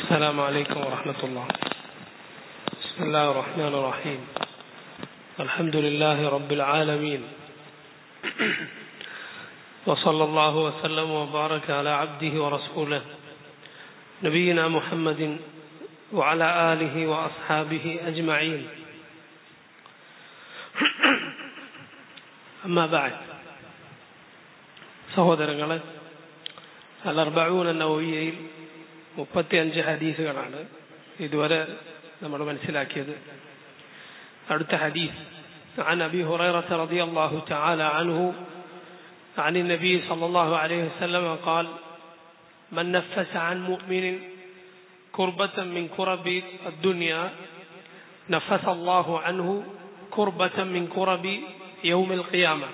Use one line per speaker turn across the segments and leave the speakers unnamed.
السلام عليكم ورحمة الله بسم الله الرحمن الرحيم الحمد لله رب العالمين وصلى الله وسلم وبارك على عبده ورسوله نبينا محمد وعلى آله وأصحابه أجمعين أما بعد സഹോദരങ്ങളെ അലർബഊൻ എന്ന ഒയ്യയിൽ മുപ്പത്തി അഞ്ച് ഹദീസുകളാണ് ഇതുവരെ നമ്മൾ മനസ്സിലാക്കിയത് അടുത്ത ഹദീസ് عن أبي هريرة رضي الله تعالى عنه عن النبي صلى الله عليه وسلم قال من نفس عن مؤمن كربة من كرب الدنيا نفس الله عنه كربة من كرب يوم القيامة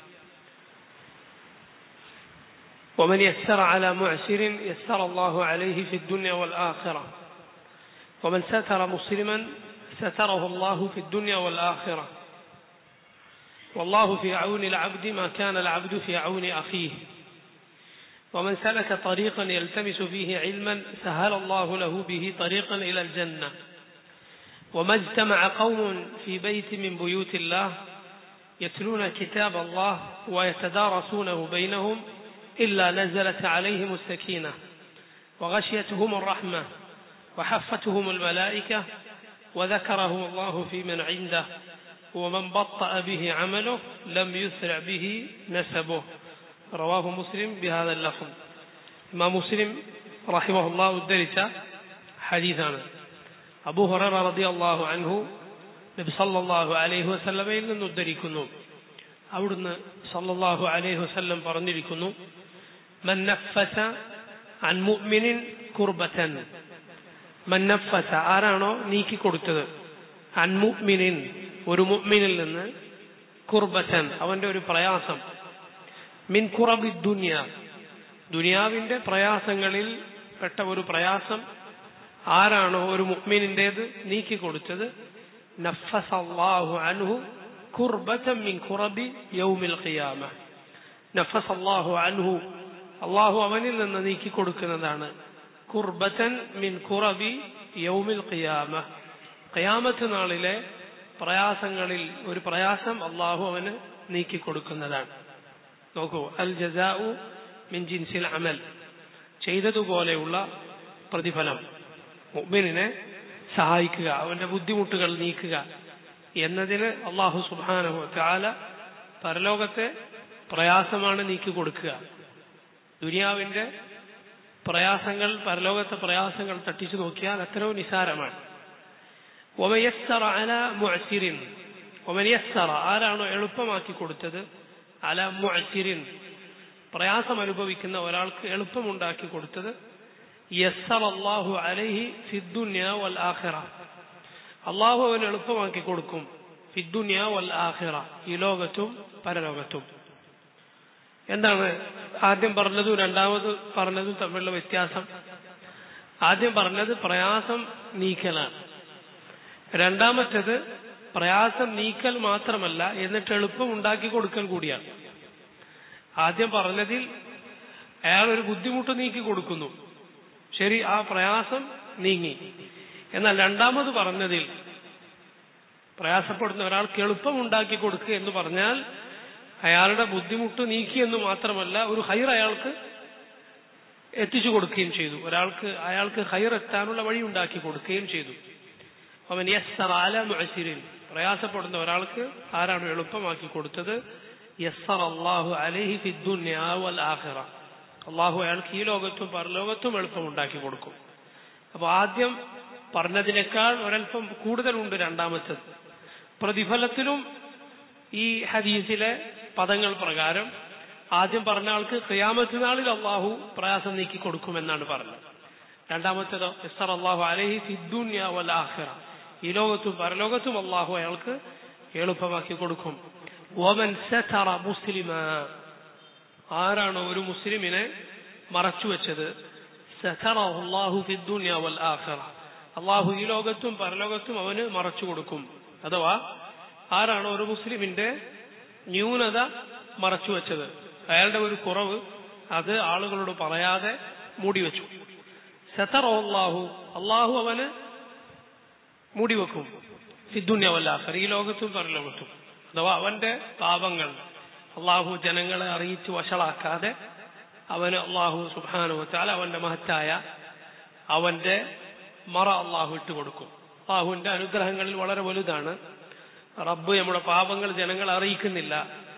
ومن يسر على معسر يسر الله عليه في الدنيا والآخرة ومن ستر مسلما ستره الله في الدنيا والآخرة والله في عون العبد ما كان العبد في عون أخيه ومن سلك طريقا يلتمس فيه علما سهل الله له به طريقا إلى الجنة وما اجتمع قوم في بيت من بيوت الله يتلون كتاب الله ويتدارسونه بينهم إلا نزلت عليهم السكينة وغشيتهم الرحمة وحفتهم الملائكة وذكرهم الله في من عنده ومن بطأ به عمله لم يسرع به نسبه رواه مسلم بهذا اللفظ ما مسلم رحمه الله الدرس حديثنا أبو هريرة رضي الله عنه നബി സല്ലല്ലാഹു അലൈഹി വസല്ലമയിൽ നിന്ന് ഉദ്ധരിക്കുന്നു അവിടുന്ന് സല്ലല്ലാഹു അലൈഹി വസല്ലം പറഞ്ഞിരിക്കുന്നു മൻ നഫസ അൻ മുഅ്മിനിൻ കുർബതൻ മൻ നഫസ ആരാണോ നീക്കി കൊടുത്തത് അൻ മുഅ്മിനിൻ ഒരു മുഅ്മിനിൽ നിന്ന് കുർബതൻ അവന്റെ ഒരു പ്രയാസം മിൻ കുറബി ദുനിയ ദുനിയാവിന്റെ പ്രയാസങ്ങളിൽ പെട്ട ഒരു പ്രയാസം ആരാണോ ഒരു മുഅ്മിനിന്റേത് നീക്കി കൊടുത്തത് نفس الله عنه كربة من كرب يوم القيامة نفس الله عنه അള്ളാഹു അവനിൽ നിന്ന് നീക്കി കൊടുക്കുന്നതാണ് കുർബത്തൻ മിൻ കുറബി യൗമിൽ ഖിയാമ ഖിയാമത്ത് നാളിലെ പ്രയാസങ്ങളിൽ ഒരു പ്രയാസം അള്ളാഹു അവന് നീക്കി കൊടുക്കുന്നതാണ് നോക്കൂ അൽ ജസാഉ മിൻ ജിൻസിൽ അമൽ ചെയ്തതുപോലെയുള്ള പ്രതിഫലം മുഅ്മിനിനെ സഹായിക്കുക അവന്റെ ബുദ്ധിമുട്ടുകൾ നീക്കുക എന്നതിന് അള്ളാഹു സുബാനഹു ചാല പരലോകത്തെ പ്രയാസമാണ് നീക്കി കൊടുക്കുക ദുനിയാവിന്റെ പ്രയാസങ്ങൾ പരലോകത്തെ പ്രയാസങ്ങൾ തട്ടിച്ചു നോക്കിയാൽ എത്രയോ നിസാരമാണ് ഒമയസ്സറ അല മുഅസിരിൻ ഒമനിയസ്സറ ആരാണോ എളുപ്പമാക്കി കൊടുത്തത് അല മുഅസിരിൻ പ്രയാസം അനുഭവിക്കുന്ന ഒരാൾക്ക് എളുപ്പമുണ്ടാക്കി കൊടുത്തത് യസ്സർ അള്ളാഹു അലൈഹി ഫിദ്ദുന്യ വൽ ആഖിറ അള്ളാഹു അവന് എളുപ്പമാക്കി കൊടുക്കും ഫിദ്ദുന്യ വൽ ആഖിറ ഈ ലോകത്തും പരലോകത്തും എന്താണ് ആദ്യം പറഞ്ഞതും രണ്ടാമത് പറഞ്ഞതും തമ്മിലുള്ള വ്യത്യാസം ആദ്യം പറഞ്ഞത് പ്രയാസം നീക്കലാണ് രണ്ടാമത്തേത് പ്രയാസം നീക്കൽ മാത്രമല്ല എന്നിട്ട് എളുപ്പം ഉണ്ടാക്കി കൊടുക്കൽ കൂടിയാണ് ആദ്യം പറഞ്ഞതിൽ അയാൾ ഒരു ബുദ്ധിമുട്ട് നീക്കി കൊടുക്കുന്നു ശരി ആ പ്രയാസം നീങ്ങി എന്നാൽ രണ്ടാമത് പറഞ്ഞതിൽ പ്രയാസപ്പെടുന്ന ഒരാൾക്ക് എളുപ്പം ഉണ്ടാക്കി കൊടുക്കുക എന്ന് പറഞ്ഞാൽ അയാളുടെ ബുദ്ധിമുട്ട് നീക്കി എന്ന് മാത്രമല്ല ഒരു ഹൈർ അയാൾക്ക് എത്തിച്ചു കൊടുക്കുകയും ചെയ്തു ഒരാൾക്ക് അയാൾക്ക് ഹൈർ എത്താനുള്ള വഴി ഉണ്ടാക്കി കൊടുക്കുകയും ചെയ്തു അവൻ യസ്സറാല മുഅസിരിൻ പ്രയാസപ്പെടുന്ന ഒരാൾക്ക് ആരാണ് എളുപ്പമാക്കി കൊടുത്തത് യസ്സർ അള്ളാഹു അലഹി ഫിദ്ദുന്യ വൽ ആഖിറ അള്ളാഹു അയാൾക്ക് ഈ ലോകത്തും പരലോകത്തും എളുപ്പം ഉണ്ടാക്കി കൊടുക്കും അപ്പൊ ആദ്യം പറഞ്ഞതിനേക്കാൾ ഒരൽപ്പം കൂടുതലുണ്ട് രണ്ടാമത്തത് പ്രതിഫലത്തിലും ഈ ഹദീസിലെ പദങ്ങൾ പ്രകാരം ആദ്യം പറഞ്ഞ ആൾക്ക് ഖിയാമത്ത് നാളിൽ അള്ളാഹു പ്രയാസം നീക്കി കൊടുക്കുമെന്നാണ് പറഞ്ഞത് രണ്ടാമത്തേതോ ഇസ്തർ അള്ളാഹു അലഹി ഫിദ്ദുന്യ വൽ ആഖിറ ഈ ലോകത്തും പരലോകത്തും അള്ളാഹു അയാൾക്ക് എളുപ്പമാക്കി കൊടുക്കും ഓമൻ സതറ മുസ്ലിമ ആരാണോ ഒരു മുസ്ലിമിനെ മറച്ചു വെച്ചത് അള്ളാഹു ഈ ലോകത്തും പരലോകത്തും അവന് മറച്ചു കൊടുക്കും അഥവാ ആരാണോ ഒരു മുസ്ലിമിന്റെ ന്യൂനത മറച്ചു വെച്ചത് അയാളുടെ ഒരു കുറവ് അത് ആളുകളോട് പറയാതെ മൂടിവെച്ചു സതറോ അള്ളാഹു അള്ളാഹു അവന് മൂടിവെക്കും സിദ്ദുന്യവല്ലാസർ ഈ ലോകത്തും പരലോകത്തും അഥവാ അവന്റെ പാപങ്ങൾ അള്ളാഹു ജനങ്ങളെ അറിയിച്ച് വഷളാക്കാതെ അവന് അള്ളാഹു സുബാനുവച്ചാൽ അവന്റെ മഹത്തായ അവന്റെ മറ അള്ളാഹു ഇട്ട് കൊടുക്കും അള്ളാഹുവിന്റെ അനുഗ്രഹങ്ങളിൽ വളരെ വലുതാണ് റബ്ബ് നമ്മുടെ പാപങ്ങൾ ജനങ്ങളെ അറിയിക്കുന്നില്ല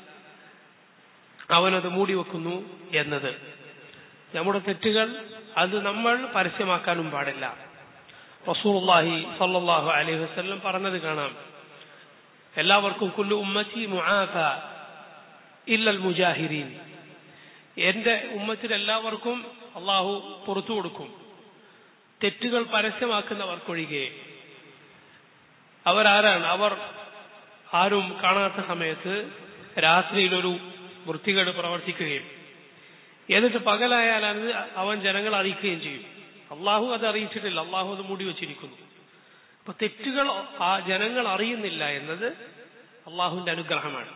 അവനത് മൂടിവെക്കുന്നു എന്നത് നമ്മുടെ തെറ്റുകൾ അത് നമ്മൾ പരസ്യമാക്കാനും പാടില്ല റസൂലുള്ളാഹി സല്ലല്ലാഹു അലൈഹി വസല്ലം പറഞ്ഞത് കാണാം എല്ലാവർക്കും കുല്ലു ഉമ്മത്തി മുആഫ ഇല്ലൽ മുജാഹിരീൻ എന്റെ ഉമ്മത്തിൽ എല്ലാവർക്കും അള്ളാഹു പുറത്തു കൊടുക്കും തെറ്റുകൾ പരസ്യമാക്കുന്നവർക്കൊഴികെ അവരാരാണ് അവർ ആരും കാണാത്ത സമയത്ത് രാത്രിയിലൊരു വൃത്തികേട് പ്രവർത്തിക്കുകയും എന്നിട്ട് പകലായാൽ അത് അവൻ ജനങ്ങളെ അറിയിക്കുകയും ചെയ്യും അള്ളാഹു അത് അറിയിച്ചിട്ടില്ല അള്ളാഹു അത് മൂടി വച്ചിരിക്കുന്നു അപ്പൊ തെറ്റുകൾ ആ ജനങ്ങൾ അറിയുന്നില്ല എന്നത് അള്ളാഹുവിന്റെ അനുഗ്രഹമാണ്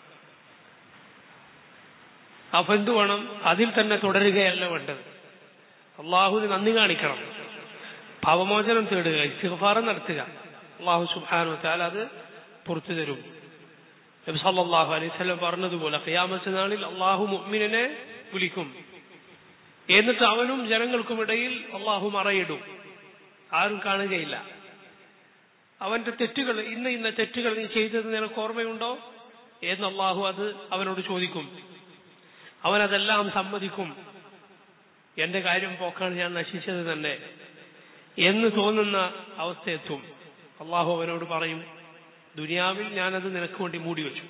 അപ്പൊ എന്ത് വേണം അതിൽ തന്നെ തുടരുകയല്ല വേണ്ടത് അള്ളാഹുവിന് നന്ദി കാണിക്കണം പാവമോചനം തേടുക ഇസ്തിഗ്ഫാർ നടത്തുക അള്ളാഹു സുബ്ഹാനഹു വതആല അത് പുറത്തു തരും നബി സല്ലല്ലാഹു അലൈഹി വസല്ലം പറഞ്ഞതുപോലെ ഖിയാമത്ത് നാളിൽ അള്ളാഹു മുഅ്മിനെ വിളിക്കും എന്നിട്ട് അവനും ജനങ്ങൾക്കും ഇടയിൽ അള്ളാഹു മറയിടും ആരും കാണുകയില്ല അവന്റെ തെറ്റുകൾ ഇന്ന ഇന്ന തെറ്റുകൾ നീ ചെയ്തത് നിനക്ക് ഓർമ്മയുണ്ടോ എന്ന് അള്ളാഹു അത് അവനോട് ചോദിക്കും അവനതെല്ലാം സമ്മതിക്കും എന്റെ കാര്യം പോക്കാണ് ഞാൻ നശിച്ചത് തന്നെ എന്ന് തോന്നുന്ന അവസ്ഥയെത്തും അള്ളാഹു അവനോട് പറയും ദുനിയാവിൽ ഞാനത് നിനക്ക് വേണ്ടി മൂടി വെച്ചു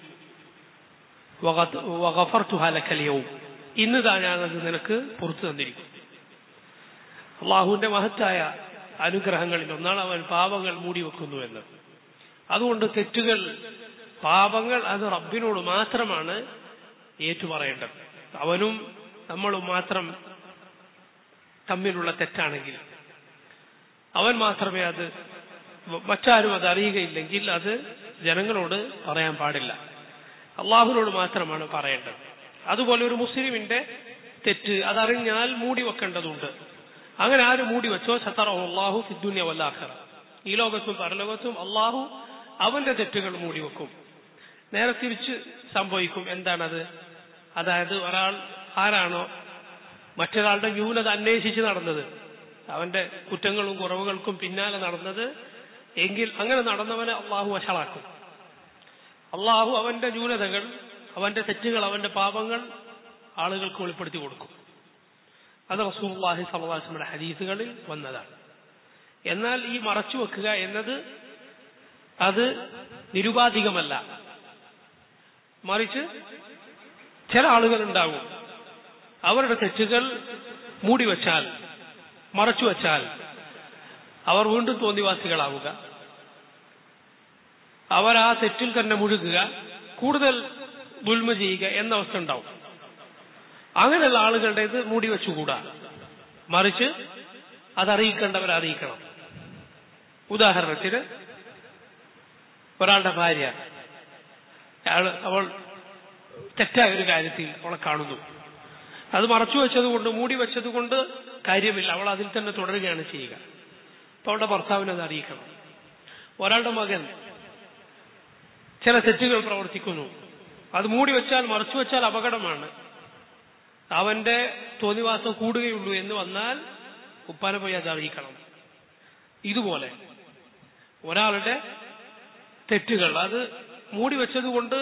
വകഫർത്തുഹാലക്കലിയവും ഇന്ന് താ ഞാനത് നിനക്ക് പുറത്തു തന്നിരിക്കും അള്ളാഹുവിന്റെ മഹത്തായ അനുഗ്രഹങ്ങളിൽ ഒന്നാണ് അവൻ പാപങ്ങൾ മൂടി വെക്കുന്നു എന്ന് അതുകൊണ്ട് തെറ്റുകൾ പാപങ്ങൾ അത് റബ്ബിനോട് മാത്രമാണ് ഏറ്റുപറയേണ്ടത് അവനും നമ്മളും മാത്രം തമ്മിലുള്ള തെറ്റാണെങ്കിൽ അവൻ മാത്രമേ അത് മറ്റാരും അത് അറിയുകയില്ലെങ്കിൽ അത് ജനങ്ങളോട് പറയാൻ പാടില്ല അള്ളാഹുവിനോട് മാത്രമാണ് പറയേണ്ടത് അതുപോലെ ഒരു മുസ്ലിമിന്റെ തെറ്റ് അതറിഞ്ഞാൽ മൂടി വെക്കേണ്ടതുണ്ട് അങ്ങനെ ആര് മൂടി വെച്ചോ സത്തറോ അള്ളാഹു ഫിദ്ദുന്യ വല്ലാഖറ ഈ ലോകത്തും പരലോകത്തും അള്ളാഹു അവന്റെ തെറ്റുകൾ മൂടി വെക്കും നേരെ തിരിച്ച് സംഭവിക്കും എന്താണത് അതായത് ഒരാൾ ആരാണോ മറ്റൊരാളുടെ ന്യൂനത അന്വേഷിച്ച് നടന്നത് അവന്റെ കുറ്റങ്ങളും കുറവുകൾക്കും പിന്നാലെ നടന്നത് എങ്കിൽ അങ്ങനെ നടന്നവനെ അള്ളാഹു വഷളാക്കും അള്ളാഹു അവന്റെ ന്യൂനതകൾ അവന്റെ തെറ്റുകൾ അവന്റെ പാപങ്ങൾ ആളുകൾക്ക് വെളിപ്പെടുത്തി കൊടുക്കും അത് റസൂല്ലാഹി സലഹാസ്മയുടെ ഹദീസുകളിൽ വന്നതാണ് എന്നാൽ ഈ മറച്ചു വെക്കുക എന്നത് അത് നിരുപാധികമല്ല മറിച്ച് ചില ആളുകൾ ഉണ്ടാകും അവരുടെ തെറ്റുകൾ മൂടിവെച്ചാൽ മറച്ചു വച്ചാൽ അവർ വീണ്ടും തോന്നിവാസികളാവുക അവർ ആ തെറ്റിൽ തന്നെ മുഴുകുക കൂടുതൽ ദുൽമ ചെയ്യുക എന്ന അവസ്ഥ ഉണ്ടാവും അങ്ങനെയുള്ള ആളുകളുടേത് മൂടി വെച്ചുകൂടാ മറിച്ച് അതറിയിക്കേണ്ടവർ അറിയിക്കണം ഉദാഹരണത്തിന് ഒരാളുടെ ഭാര്യ അയാൾ അവൾ തെറ്റായ ഒരു കാര്യത്തിൽ അവളെ കാണുന്നു അത് മറച്ചു വെച്ചതുകൊണ്ട് മൂടി വെച്ചതുകൊണ്ട് കാര്യമില്ല അവൾ അതിൽ തന്നെ തുടരുകയാണ് ചെയ്യുക അപ്പൊ അവളുടെ ഭർത്താവിനെ അത് അറിയിക്കണം ഒരാളുടെ മകൻ ചില തെറ്റുകൾ പ്രവർത്തിക്കുന്നു അത് മൂടി വെച്ചാൽ മറച്ചു വെച്ചാൽ അപകടമാണ് അവന്റെ തോന്നിവാസം കൂടുകയുള്ളൂ എന്ന് വന്നാൽ ഉപ്പാനെ പോയി അത് അറിയിക്കണം ഇതുപോലെ ഒരാളുടെ തെറ്റുകൾ അത് മൂടി വെച്ചതുകൊണ്ട്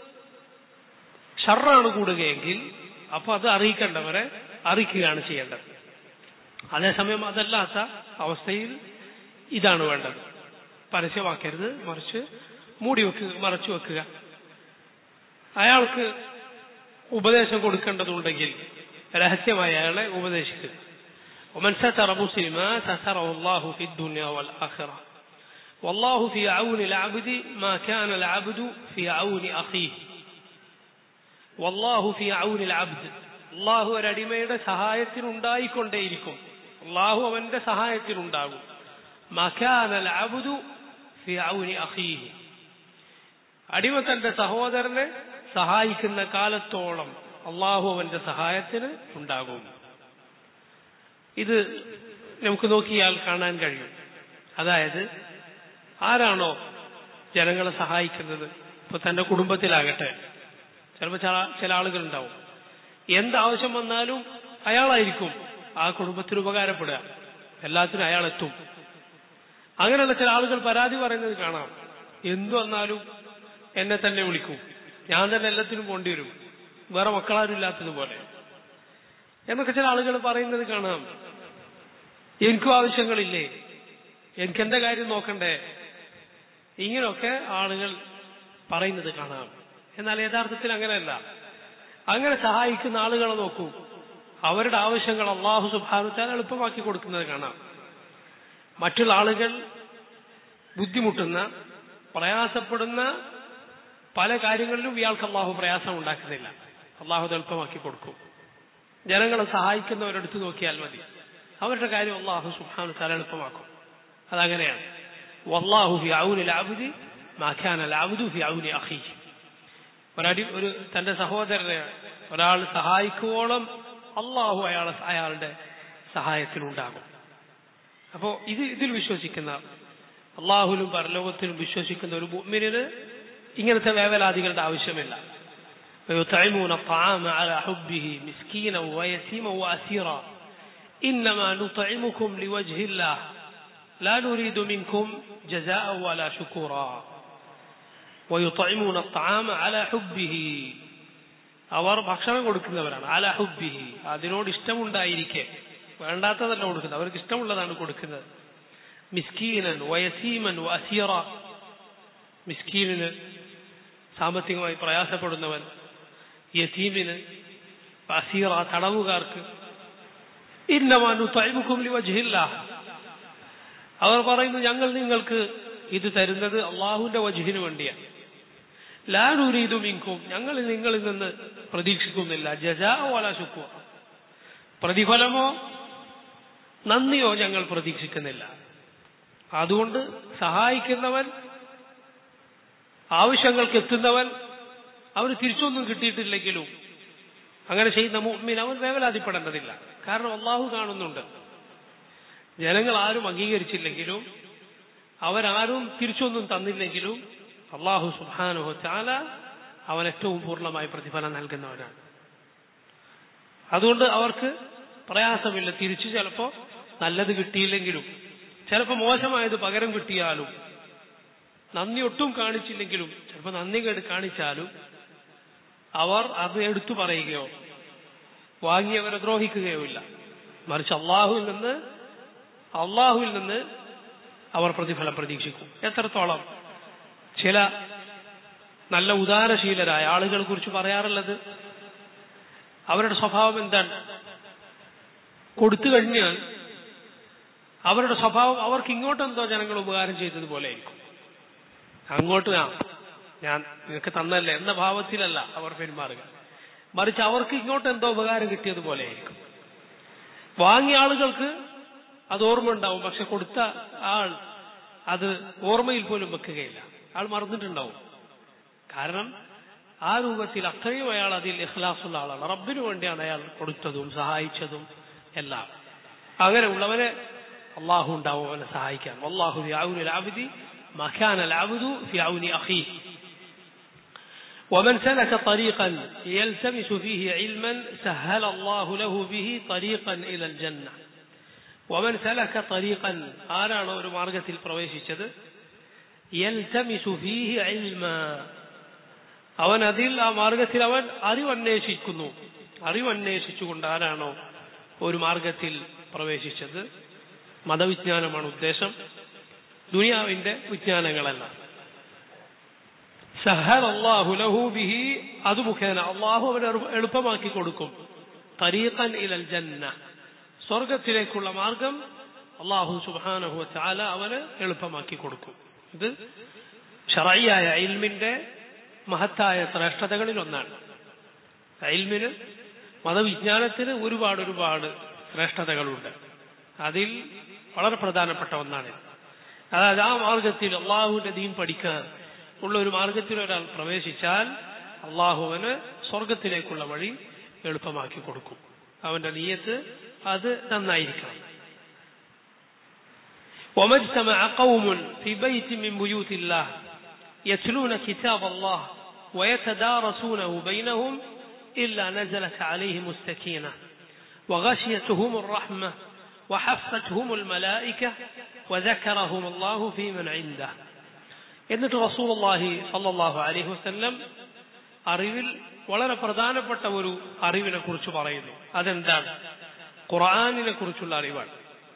ഷർറാണ് കൂടുകയെങ്കിൽ അപ്പൊ അത് അറിയിക്കേണ്ടവരെ അറിയിക്കുകയാണ് ചെയ്യേണ്ടത് അതേസമയം അതല്ലാത്ത അവസ്ഥയിൽ ഇതാണ് വേണ്ടത് പരസ്യമാക്കരുത് മറിച്ച് മൂടി വെക്കുക മറച്ചു വെക്കുക അയാൾക്ക് ഉപദേശം കൊടുക്കേണ്ടതുണ്ടെങ്കിൽ രഹസ്യമായി അയാളെ ഉപദേശിക്കുക ومن ستر مسلما ستره الله في الدنيا والآخرة والله في عون العبد ما كان العبد في عون أخيه والله في عون العبد അള്ളാഹു ഒരടിമയുടെ സഹായത്തിനുണ്ടായിക്കൊണ്ടേയിരിക്കും അള്ളാഹു അവന്റെ സഹായത്തിനുണ്ടാകും മക്കാനൽ അബുദു ഫി ഔനി അഖീഹി അടിമ തന്റെ സഹോദരനെ സഹായിക്കുന്ന കാലത്തോളം അള്ളാഹു അവന്റെ സഹായത്തിന് ഉണ്ടാകും ഇത് നമുക്ക് നോക്കിയാൽ കാണാൻ കഴിയും അതായത് ആരാണോ ജനങ്ങളെ സഹായിക്കുന്നത് ഇപ്പൊ തന്റെ കുടുംബത്തിലാകട്ടെ ചിലപ്പോൾ ചില ചില ആളുകളുണ്ടാവും എന്താവശ്യം വന്നാലും അയാളായിരിക്കും ആ കുടുംബത്തിന് ഉപകാരപ്പെടുക എല്ലാത്തിനും അയാൾ എത്തും അങ്ങനെയുള്ള ചില ആളുകൾ പരാതി പറയുന്നത് കാണാം എന്തു വന്നാലും എന്നെ തന്നെ വിളിക്കും ഞാൻ തന്നെ എല്ലാത്തിനും പോണ്ടി വരും വേറെ മക്കളാരും ഇല്ലാത്തതുപോലെ എന്നൊക്കെ ചില ആളുകൾ പറയുന്നത് കാണാം എനിക്കും ആവശ്യങ്ങളില്ലേ എനിക്ക് എന്റെ കാര്യം നോക്കണ്ടേ ഇങ്ങനെയൊക്കെ ആളുകൾ പറയുന്നത് കാണാം എന്നാൽ യഥാർത്ഥത്തിൽ അങ്ങനെയല്ല അങ്ങനെ സഹായിക്കുന്ന ആളുകളെ നോക്കൂ അവരുടെ ആവശ്യങ്ങൾ അള്ളാഹു സുബാനുത്താൻ എളുപ്പമാക്കി കൊടുക്കുന്നത് കാണാം മറ്റുള്ള ആളുകൾ ബുദ്ധിമുട്ടുന്ന പ്രയാസപ്പെടുന്ന പല കാര്യങ്ങളിലും ഇയാൾക്ക് അള്ളാഹു പ്രയാസം ഉണ്ടാക്കുന്നില്ല അള്ളാഹു അത് എളുപ്പമാക്കി കൊടുക്കും ജനങ്ങളെ സഹായിക്കുന്നവരെടുത്ത് നോക്കിയാൽ മതി അവരുടെ കാര്യം അള്ളാഹു സുബാനു താല എളുപ്പമാക്കും അതങ്ങനെയാണ് വല്ലാഹു ഫി ഔനി ലാബുദി മാഖാന ലാബുദു ഫി ഔനി അഖീ ഒരടി ഒരു തന്റെ സഹോദരനെ ഒരാൾ സഹായിക്കുവോളം അള്ളാഹു അയാളെ അയാളുടെ സഹായത്തിലുണ്ടാകും അപ്പോ ഇത് ഇതിൽ വിശ്വസിക്കുന്ന അള്ളാഹുലും പരലോകത്തിലും വിശ്വസിക്കുന്ന ഒരു മുഅ്മിനിന് ഇങ്ങനത്തെ വേവലാദികളുടെ ആവശ്യമില്ല ويطعمون الطعام على حبه مسكينا ويتيما وأسيرا إنما نطعمكم لوجه الله لا نريد منكم جزاء ولا شكورا ويطعمون الطعام على حبه അവർ ഭക്ഷണം കൊടുക്കുന്നവരാണ് അല ഹുബിഹി അതിനോട് ഇഷ്ടമുണ്ടായിരിക്കെ വേണ്ടാത്തതല്ല കൊടുക്കുന്നത് അവർക്ക് ഇഷ്ടമുള്ളതാണ് കൊടുക്കുന്നത് മിസ്കീനൻ വയസീമൻ വസീറ മിസ്കീനിന് സാമ്പത്തികമായി പ്രയാസപ്പെടുന്നവൻ യസീമിന് അസീറ തടവുകാർക്ക് ഇന്നമാനു തൈമുക്കും വജ്ഹില്ല അവർ പറയുന്നു ഞങ്ങൾ നിങ്ങൾക്ക് ഇത് തരുന്നത് അള്ളാഹുവിന്റെ വജുഹിന് വേണ്ടിയാണ് ലാനൂരീതു മിങ്കും ഞങ്ങൾ നിങ്ങളിൽ നിന്ന് പ്രതീക്ഷിക്കുന്നില്ല ജജാ വല ശുക്വ പ്രതിഫലമോ നന്ദിയോ ഞങ്ങൾ പ്രതീക്ഷിക്കുന്നില്ല അതുകൊണ്ട് സഹായിക്കുന്നവൻ ആവശ്യങ്ങൾക്ക് എത്തുന്നവൻ അവന് തിരിച്ചൊന്നും കിട്ടിയിട്ടില്ലെങ്കിലും അങ്ങനെ ചെയ്യുന്ന മുഅ്മിൻ അവൻ വേവലാതിപ്പെടേണ്ടതില്ല കാരണം അള്ളാഹു കാണുന്നുണ്ട് ജനങ്ങൾ ആരും അംഗീകരിച്ചില്ലെങ്കിലും അവരാരും തിരിച്ചൊന്നും തന്നില്ലെങ്കിലും അള്ളാഹു സുബാനുഹോ ചാല അവൻ ഏറ്റവും പൂർണ്ണമായി പ്രതിഫലം നൽകുന്നവനാണ് അതുകൊണ്ട് അവർക്ക് പ്രയാസമില്ല തിരിച്ചു ചിലപ്പോ നല്ലത് കിട്ടിയില്ലെങ്കിലും ചിലപ്പോൾ മോശമായത് പകരം കിട്ടിയാലും നന്ദി ഒട്ടും കാണിച്ചില്ലെങ്കിലും ചിലപ്പോൾ നന്ദി കേട് കാണിച്ചാലും അവർ അത് എടുത്തു പറയുകയോ വാങ്ങിയവരെ ദ്രോഹിക്കുകയോ ഇല്ല മറിച്ച് അള്ളാഹുവിൽ നിന്ന് അള്ളാഹുവിൽ നിന്ന് അവർ പ്രതിഫലം പ്രതീക്ഷിക്കും എത്രത്തോളം ചില നല്ല ഉദാരശീലരായ ആളുകളെ കുറിച്ച് പറയാറുള്ളത് അവരുടെ സ്വഭാവം എന്താണ് കൊടുത്തു കഴിഞ്ഞാൽ അവരുടെ സ്വഭാവം അവർക്ക് ഇങ്ങോട്ടെന്തോ ജനങ്ങൾ ഉപകാരം ചെയ്തതുപോലെ ആയിരിക്കും അങ്ങോട്ട് ആ ഞാൻ നിനക്ക് തന്നല്ലേ എന്ന ഭാവത്തിലല്ല അവർ പെരുമാറുക മറിച്ച് അവർക്ക് ഇങ്ങോട്ട് എന്തോ ഉപകാരം കിട്ടിയതുപോലെ ആയിരിക്കും വാങ്ങിയ ആളുകൾക്ക് അത് ഓർമ്മ ഉണ്ടാവും പക്ഷെ കൊടുത്ത ആൾ അത് ഓർമ്മയിൽ പോലും വെക്കുകയില്ല ആൾ മറന്നിട്ടുണ്ടാവും കാരണം ആ രൂപത്തിൽ അത്രയും അയാൾ അതിൽ ഇഖ്ലാസുള്ള ആളാണ് റബ്ബിനു വേണ്ടിയാണ് അയാൾ കൊടുത്തതും സഹായിച്ചതും എല്ലാം അങ്ങനെ ഉള്ളവനെ അള്ളാഹു ഉണ്ടാവും അവനെ സഹായിക്കാൻ അള്ളാഹു ആബിദി مكان العبد في عون أخيه ومن سلك طريقا يلتمس فيه علما سهل الله له به طريقا إلى الجنة ومن سلك طريقا ആരാണ് ഒരു മാർഗത്തിൽ പ്രവേശിച്ചത് يلتمس فيه علما അവൻ അതിൽ ആ മാർഗത്തിൽ അവൻ അറിവന്വേഷിക്കുന്നു അറിവന്വേഷിച്ചുകൊണ്ട് ആരാണോ ഒരു മാർഗത്തിൽ പ്രവേശിച്ചത് മതവിജ്ഞാനമാണ് ഉദ്ദേശം ദുനിയാവിന്റെ വിജ്ഞാനങ്ങളല്ല സഹൽ അള്ളാഹു ലഹു ബിഹി അത് മുഖേന അള്ളാഹു അവന് എളുപ്പമാക്കി കൊടുക്കും തരീഖൻ ഇലൽ ജന്ന സ്വർഗത്തിലേക്കുള്ള മാർഗം അള്ളാഹു സുബാനഹു ചാല അവന് എളുപ്പമാക്കി കൊടുക്കും ഇത് ഷറയ്യായ ഇൽമിന്റെ മഹത്തായ ശ്രേഷ്ഠതകളിൽ ഒന്നാണ് ഇൽമിന് മതവിജ്ഞാനത്തിന് ഒരുപാട് ഒരുപാട് ശ്രേഷ്ഠതകളുണ്ട് അതിൽ വളരെ പ്രധാനപ്പെട്ട ഒന്നാണ് അതായത് ആ മാർഗത്തിൽ അള്ളാഹുവിന്റെ ദീൻ പഠിക്കാൻ ഉള്ള ഒരു മാർഗത്തിൽ ഒരാൾ പ്രവേശിച്ചാൽ അള്ളാഹുവിന് സ്വർഗത്തിലേക്കുള്ള വഴി എളുപ്പമാക്കി കൊടുക്കും അവന്റെ നീയത്ത് അത് നന്നായിരിക്കണം وما اجتمع قوم في بيت من بيوت الله يتلون كتاب الله ويتدارسونه بينهم إلا نزلت عليهم السكينة وغشيتهم الرحمة وحفتهم الملائكة وذكرهم الله في من عنده എന്നിട്ട് റസൂലുള്ളാഹി സല്ലല്ലാഹു അലൈഹി വസല്ലം അറിവിൽ വളരെ പ്രധാനപ്പെട്ട ഒരു അറിവിനെ കുറിച്ച് പറയുന്നു അതെന്താണ് ഖുർആനിനെ കുറിച്ചുള്ള അറിവാണ്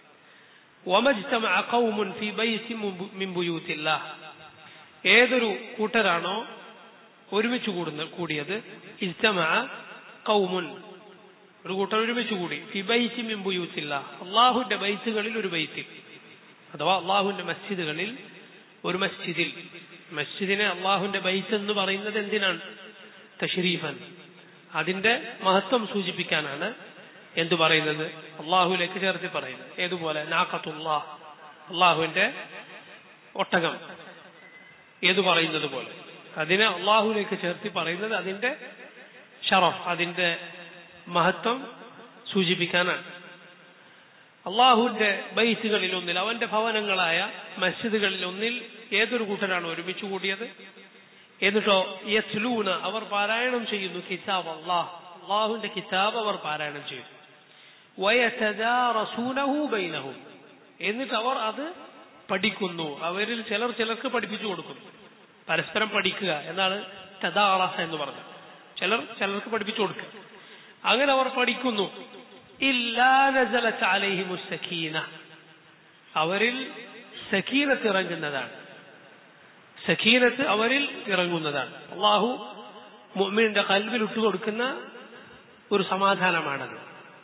വമജ്തമഅ ഖൗമുൻ ഫീ ബൈത്തിൻ മിൻ ബുയൂത്തില്ലാഹ് ഏതൊരു കൂട്ടരാണോ ഒരുമിച്ച് കൂടുന്ന കൂടിയത് ഇജ്തമഅ ഖൗമുൻ ഒരു കൂട്ടർ ഒരുമിച്ച് കൂടി ഫി ബൈത്തിൻ മിൻ ബുയൂത്തില്ലാഹ് അല്ലാഹുവിന്റെ ബൈത്തുകളിൽ ഒരു ബൈത്തിൽ അഥവാ അള്ളാഹുവിന്റെ മസ്ജിദുകളിൽ ഒരു മസ്ജിദിൽ മസ്ജിദിനെ അള്ളാഹുവിന്റെ ബൈത്ത് എന്ന് പറയുന്നത് എന്തിനാണ് തഷരീഫൻ അതിന്റെ മഹത്വം സൂചിപ്പിക്കാനാണ് എന്തു പറയുന്നത് അള്ളാഹുലേക്ക് ചേർത്ത് പറയുന്നത് ഏതുപോലെ നാക്കത്തുല്ലാ അള്ളാഹുവിന്റെ ഒട്ടകം ഏതു പറയുന്നത് പോലെ അതിനെ അള്ളാഹുലേക്ക് ചേർത്തി പറയുന്നത് അതിന്റെ ഷറഫ് അതിന്റെ മഹത്വം സൂചിപ്പിക്കാനാണ് അള്ളാഹുവിന്റെ ബൈസുകളിൽ ഒന്നിൽ അവന്റെ ഭവനങ്ങളായ മസ്ജിദുകളിൽ ഒന്നിൽ ഏതൊരു കൂട്ടരാണ് ഒരുമിച്ച് കൂടിയത് എന്നിട്ടോ യസ്ലൂന അവർ പാരായണം ചെയ്യുന്നു കിതാബ് അള്ളാഹ് അള്ളാഹുവിന്റെ കിതാബ് അവർ പാരായണം ചെയ്യുന്നു വയതദാറസൂനഹു ബൈനഹും എന്നിട്ട് അവർ അത് പഠിക്കുന്നു അവരിൽ ചിലർ ചിലർക്ക് പഠിപ്പിച്ചു കൊടുക്കുന്നു പരസ്പരം പഠിക്കുക എന്നാണ് തദാറസ എന്ന് പറഞ്ഞത് ചിലർ ചിലർക്ക് പഠിപ്പിച്ചു കൊടുക്കുക അങ്ങനെ അവർ പഠിക്കുന്നു ഇല്ലാ നസലത്ത് അലൈഹിമു സക്കീന അവരിൽ സക്കീനത്ത് ഇറങ്ങുന്നതാണ് സക്കീനത്ത് അവരിൽ ഇറങ്ങുന്നതാണ് അള്ളാഹു മുഅ്മിനിന്റെ കൽവിൽ ഇട്ടുകൊടുക്കുന്ന ഒരു സമാധാനമാണത്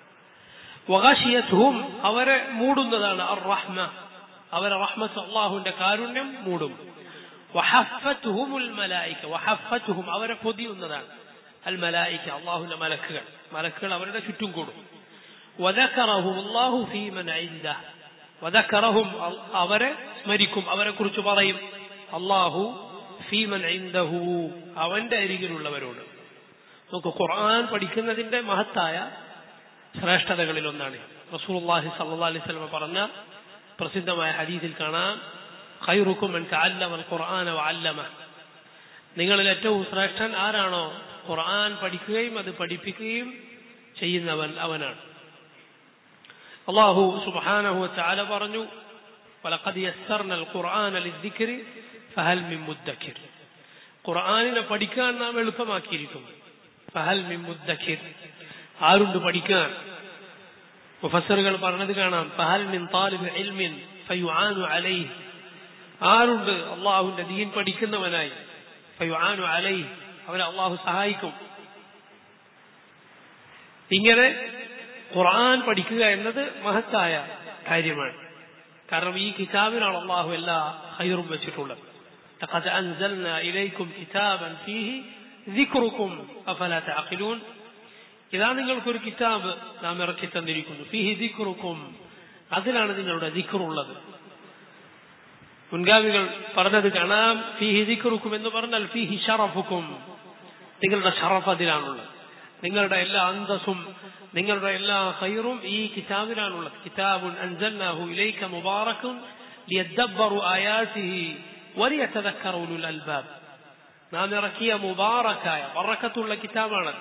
വകാശിയത്തും അവരെ മൂടുന്നതാണ് അർ റഹ്മ അവരെ റഹ്മത്ത് അള്ളാഹുവിന്റെ കാരുണ്യം മൂടും വഹഫത്തുഹുമുൽ മലായിക വഹഫത്തുഹും അവരെ പൊതിയുന്നതാണ് അൽ മലായിക അള്ളാഹുവിന്റെ മലക്കുകൾ മലക്കുകൾ അവരുടെ ചുറ്റും കൂടും വദക്കറഹും അള്ളാഹു ഫീമൻ ഐന്ദ വദക്കറഹും അവരെ സ്മരിക്കും അവരെ കുറിച്ച് പറയും അള്ളാഹു ഫീമൻ ഐന്ദഹു അവന്റെ അരികിലുള്ളവരോട് നമുക്ക് ഖുർആൻ പഠിക്കുന്നതിന്റെ മഹത്തായ ശ്രേഷ്ഠതകളിൽ ഒന്നാണ് റസൂലുള്ളാഹി സല്ലല്ലാഹു അലൈഹി വസല്ലം പറഞ്ഞ പ്രസിദ്ധമായ ഹദീസിൽ കാണാം ഖൈറുക്കും മൻ തഅല്ലമ അൽ-ഖുർആന വഅല്ലമ നിങ്ങളിൽ ഏറ്റവും ശ്രേഷ്ഠൻ ആരാണോ ഖുർആൻ പഠിക്കുകയും അത് പഠിപ്പിക്കുകയും ചെയ്യുന്നവൻ അവനാണ് അള്ളാഹു സുബ്ഹാനഹു വതആല പറഞ്ഞു വലഖദ് യസ്സർന അൽ-ഖുർആന ലിദ്ദിക്രി ഫഹൽ മിൻ മുദ്ദക്കിർ ഖുർആനിനെ പഠിക്കാൻ നാം എളുപ്പമാക്കിയിരിക്കുന്നു ഫഹൽ മിൻ മുദ്ദക്കിർ ആരുണ്ട് പഠിക്കാൻ മുഫസ്സറുകൾ പറഞ്ഞത് കാണാം ഫഹൽ മിൻ താലിബ് ഇൽമിൻ ഫയുആനു അലൈഹി ആരുണ്ട് അള്ളാഹുവിന്റെ ദീൻ പഠിക്കുന്നവനായി ഫയുആനു അലൈഹി അവനെ അള്ളാഹു സഹായിക്കും ഇങ്ങനെ ഖുർആൻ പഠിക്കുക എന്നത് മഹത്തായ കാര്യമാണ് കാരണം ഈ കിതാബിനാണ് അള്ളാഹു എല്ലാ ഹൈറും വെച്ചിട്ടുള്ളത് لقد أنزلنا إليكم كتابا فيه ذكركم أفلا تعقلون ഇതാ നിങ്ങൾക്കൊരു കിതാബ് നാം ഇറക്കി തന്നിരിക്കുന്നു ഫിഹി ദിക്റുക്കും അതിലാണ് നിങ്ങളുടെ ദിക്റുള്ളത് മുൻഗാമികൾ പറഞ്ഞത് കാണാം ഫിഹി ദിക്റുക്കും എന്ന് പറഞ്ഞാൽ ഫിഹി ഷറഫുക്കും നിങ്ങളുടെ ഷറഫ് അതിലാണുള്ളത് നിങ്ങളുടെ എല്ലാ അന്തസ്സും നിങ്ങളുടെ എല്ലാ ഹൈറും ഈ കിതാബിലാണുള്ളത് കിതാബുൻ അൻസൽനാഹു ഇലൈക മുബാറക്കും ലിയദ്ദബ്ബറു ആയാതിഹി വലിയതദക്കറ ഉലുൽ അൽബാബ് നാം ഇറക്കിയ മുബാറക്കായ ബറക്കത്തുള്ള കിതാബാണത്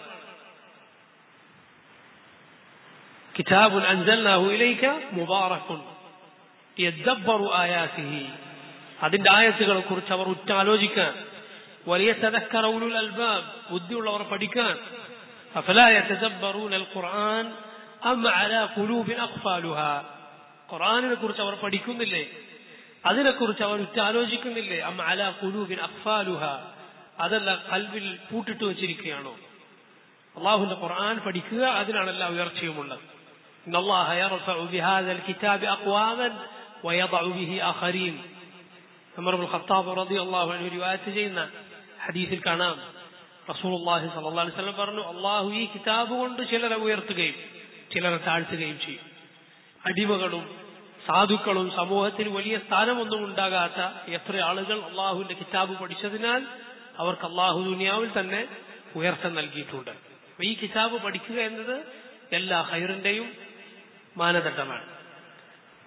كتاب أنزلناه إليك مبارك يدبر آياته അതിന്റെ ആയത്തുകളെ കുറിച്ച് അവർ ഉറ്റാലോചിക്കാൻ വലിയ തദക്കറ ഉലുൽ അൽബാബ് ബുദ്ധിയുള്ളവർ പഠിക്കാൻ أفلا يتدبرون القرآن أم على قلوب أقفالها ഖുർആനിനെ കുറിച്ച് അവർ പഠിക്കുന്നില്ലേ അതിനെക്കുറിച്ച് അവർ ഉറ്റാലോചിക്കുന്നില്ലേ അം അല കുലൂബിൻ അഖ്ഫാലുഹ അതല്ല കൽവിൽ പൂട്ടിട്ട് വെച്ചിരിക്കുകയാണോ അള്ളാഹുവിന്റെ ഖുർആൻ പഠിക്കുക അതിനാണ് എല്ലാ ഉയർച്ചയുമുള്ളത് إن الله يرفع بهذا الكتاب أقواما ويضع به آخرين عمر بن الخطاب رضي الله عنه رواية ചെയ്യുന്ന ഹദീസിൽ കാണാം റസൂലുള്ളാഹി സ്വല്ലല്ലാഹു അലൈഹി വസല്ലം പറഞ്ഞു അള്ളാഹു ഈ കിതാബ് കൊണ്ട് ചിലരെ ഉയർത്തുകയും ചിലരെ താഴ്ത്തുകയും ചെയ്യും അടിമകളും സാധുക്കളും സമൂഹത്തിൽ വലിയ സ്ഥാനമൊന്നും ഉണ്ടാകാത്ത എത്ര ആളുകൾ അള്ളാഹുവിന്റെ കിതാബ് പഠിച്ചതിനാൽ അവർക്ക് അള്ളാഹു ദുനിയാവിൽ തന്നെ ഉയർച്ച നൽകിയിട്ടുണ്ട് അപ്പൊ ഈ കിതാബ് പഠിക്കുക എന്നത് എല്ലാ ഹൈറിന്റെയും മാനദണ്ഡമാണ്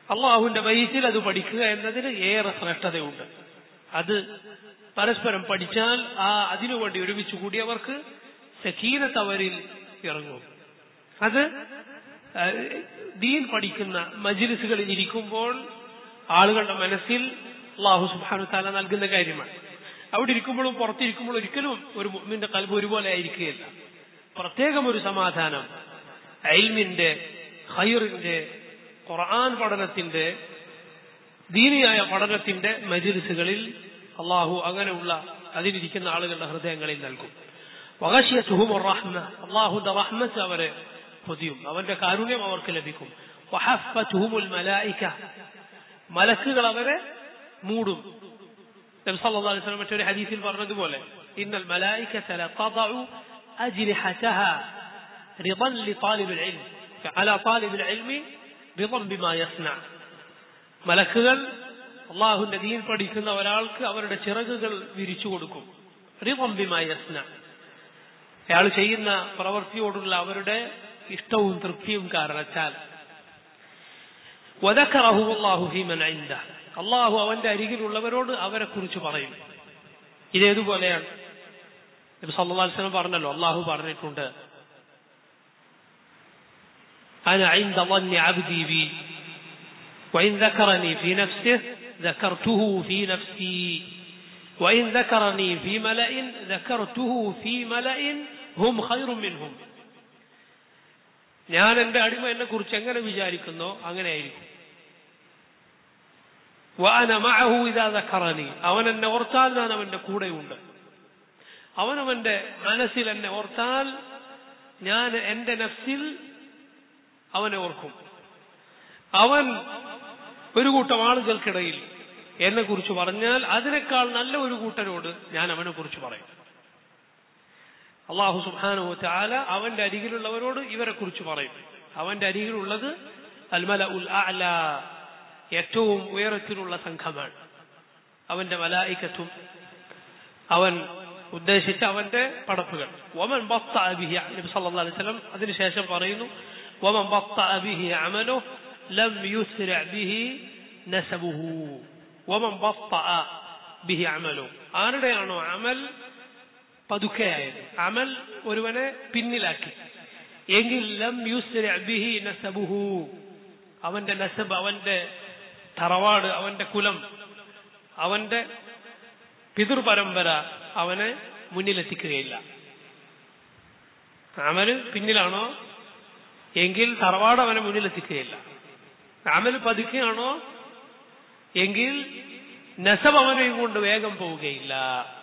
അള്ളാഹുവിന്റെ വയസ്സിൽ അത് പഠിക്കുക എന്നതിന് ഏറെ ശ്രേഷ്ഠതയുണ്ട് അത് പരസ്പരം പഠിച്ചാൽ ആ അതിനുവേണ്ടി ഒരുമിച്ച് കൂടിയവർക്ക് സക്കീനത്ത് അവരിൽ ഇറങ്ങും അത് ദീൻ പഠിക്കുന്ന മജിലിസുകളിൽ ഇരിക്കുമ്പോൾ ആളുകളുടെ മനസ്സിൽ അള്ളാഹു സുബാനു താല നൽകുന്ന കാര്യമാണ് അവിടെ ഇരിക്കുമ്പോഴും പുറത്തിരിക്കുമ്പോഴും ഒരിക്കലും ഒരു മുമ്മിന്റെ കൽബ് ഒരുപോലെ ആയിരിക്കുകയില്ല പ്രത്യേകം ഒരു സമാധാനം അയിൽമിന്റെ ഹൈറിന്റെ ഖുർആൻ പഠനത്തിന്റെ ദീനിയായ പഠനത്തിന്റെ മജിലിസുകളിൽ അള്ളാഹു അങ്ങനെയുള്ള അതിലിരിക്കുന്ന ആളുകളുടെ ഹൃദയങ്ങളിൽ നൽകും വകശിയത്തുഹും റഹ്മ അള്ളാഹുന്റെ റഹ്മത്ത് അവരെ പൊതിയും അവന്റെ കാരുണ്യം അവർക്ക് ലഭിക്കും വഹഫത്തുഹുമുൽ മലായിക മലക്കുകൾ അവരെ മൂടും നബി സല്ലല്ലാഹു അലൈഹി വസല്ലം മറ്റൊരു ഹദീസിൽ പറഞ്ഞതുപോലെ ഇന്നൽ മലായികത ലതദഉ അജ്നിഹതഹ റിദൻ ലിതാലിബിൽ ഇൽം على طالب العلم رضا بما يصنع മലക്കുകൾ അള്ളാഹുന്റെ ദീൻ പഠിക്കുന്ന ഒരാൾക്ക് അവരുടെ ചിറകുകൾ വിരിച്ചു കൊടുക്കും റിദം ബിമാ യസ്ന അയാൾ ചെയ്യുന്ന പ്രവൃത്തിയോടുള്ള അവരുടെ ഇഷ്ടവും തൃപ്തിയും കാരണത്താൽ അള്ളാഹു അവന്റെ അരികിലുള്ളവരോട് അവരെ കുറിച്ച് പറയും ഇതേതുപോലെയാണ് നബി സല്ലല്ലാഹു അലൈഹി വസല്ലം പറഞ്ഞല്ലോ അള്ളാഹു പറഞ്ഞിട്ടുണ്ട് أنا عند ظن عبدي بي وإن ذكرني في نفسه ذكرته في نفسي وإن ذكرني في ملأ ذكرته في ملأ هم خير منهم ഞാൻ എന്റെ അടിമ എന്നെ കുറിച്ച് എങ്ങനെ വിചാരിക്കുന്നോ അങ്ങനെ ആയിരിക്കും വാന മഅഹു ഇദാ ദക്കറനി അവൻ എന്നെ ഓർത്താൽ ഞാൻ അവന്റെ കൂടെയുണ്ട് അവൻ അവന്റെ മനസ്സിൽ എന്നെ ഓർത്താൽ ഞാൻ എന്റെ നഫ്സിൽ അവനെ ഓർക്കും അവൻ ഒരു കൂട്ടം ആളുകൾക്കിടയിൽ എന്നെ കുറിച്ച് പറഞ്ഞാൽ അതിനേക്കാൾ നല്ല ഒരു കൂട്ടരോട് ഞാൻ അവനെ കുറിച്ച് പറയും അള്ളാഹു സുബാനു ചാല അവന്റെ അരികിലുള്ളവരോട് ഇവരെ കുറിച്ച് പറയും അവന്റെ അരികിലുള്ളത് അൽമല ഉൽ അല ഏറ്റവും ഉയരത്തിലുള്ള സംഘമാണ് അവന്റെ മലായിക്കത്തും അവൻ ഉദ്ദേശിച്ച അവന്റെ പടപ്പുകൾ ഒമൻ ബത്ത അബിഹി നബി സല്ലല്ലാഹു അലൈഹി വസല്ലം അതിനുശേഷം പറയുന്നു ഒമൻ ബത്ത അബിഹി അമലു ലം യുസ്ര ബിഹി നസബുഹു ഒമൻ ബത്ത ബിഹി അമലു ആരുടെയാണോ അമൽ പതുക്കെയായത് അമൽ ഒരുവനെ പിന്നിലാക്കി എങ്കിൽ ലം യുസ്ര ബിഹി നസബുഹു അവന്റെ നസബ് അവന്റെ തറവാട് അവന്റെ കുലം അവന്റെ പിതൃപരമ്പര അവനെ മുന്നിലെത്തിക്കുകയില്ല അമല് പിന്നിലാണോ എങ്കിൽ തറവാട് അവനെ മുന്നിലെത്തിക്കുകയില്ല അമല് പതുക്കെയാണോ എങ്കിൽ നസബ് അവനെയും കൊണ്ട് വേഗം പോവുകയില്ല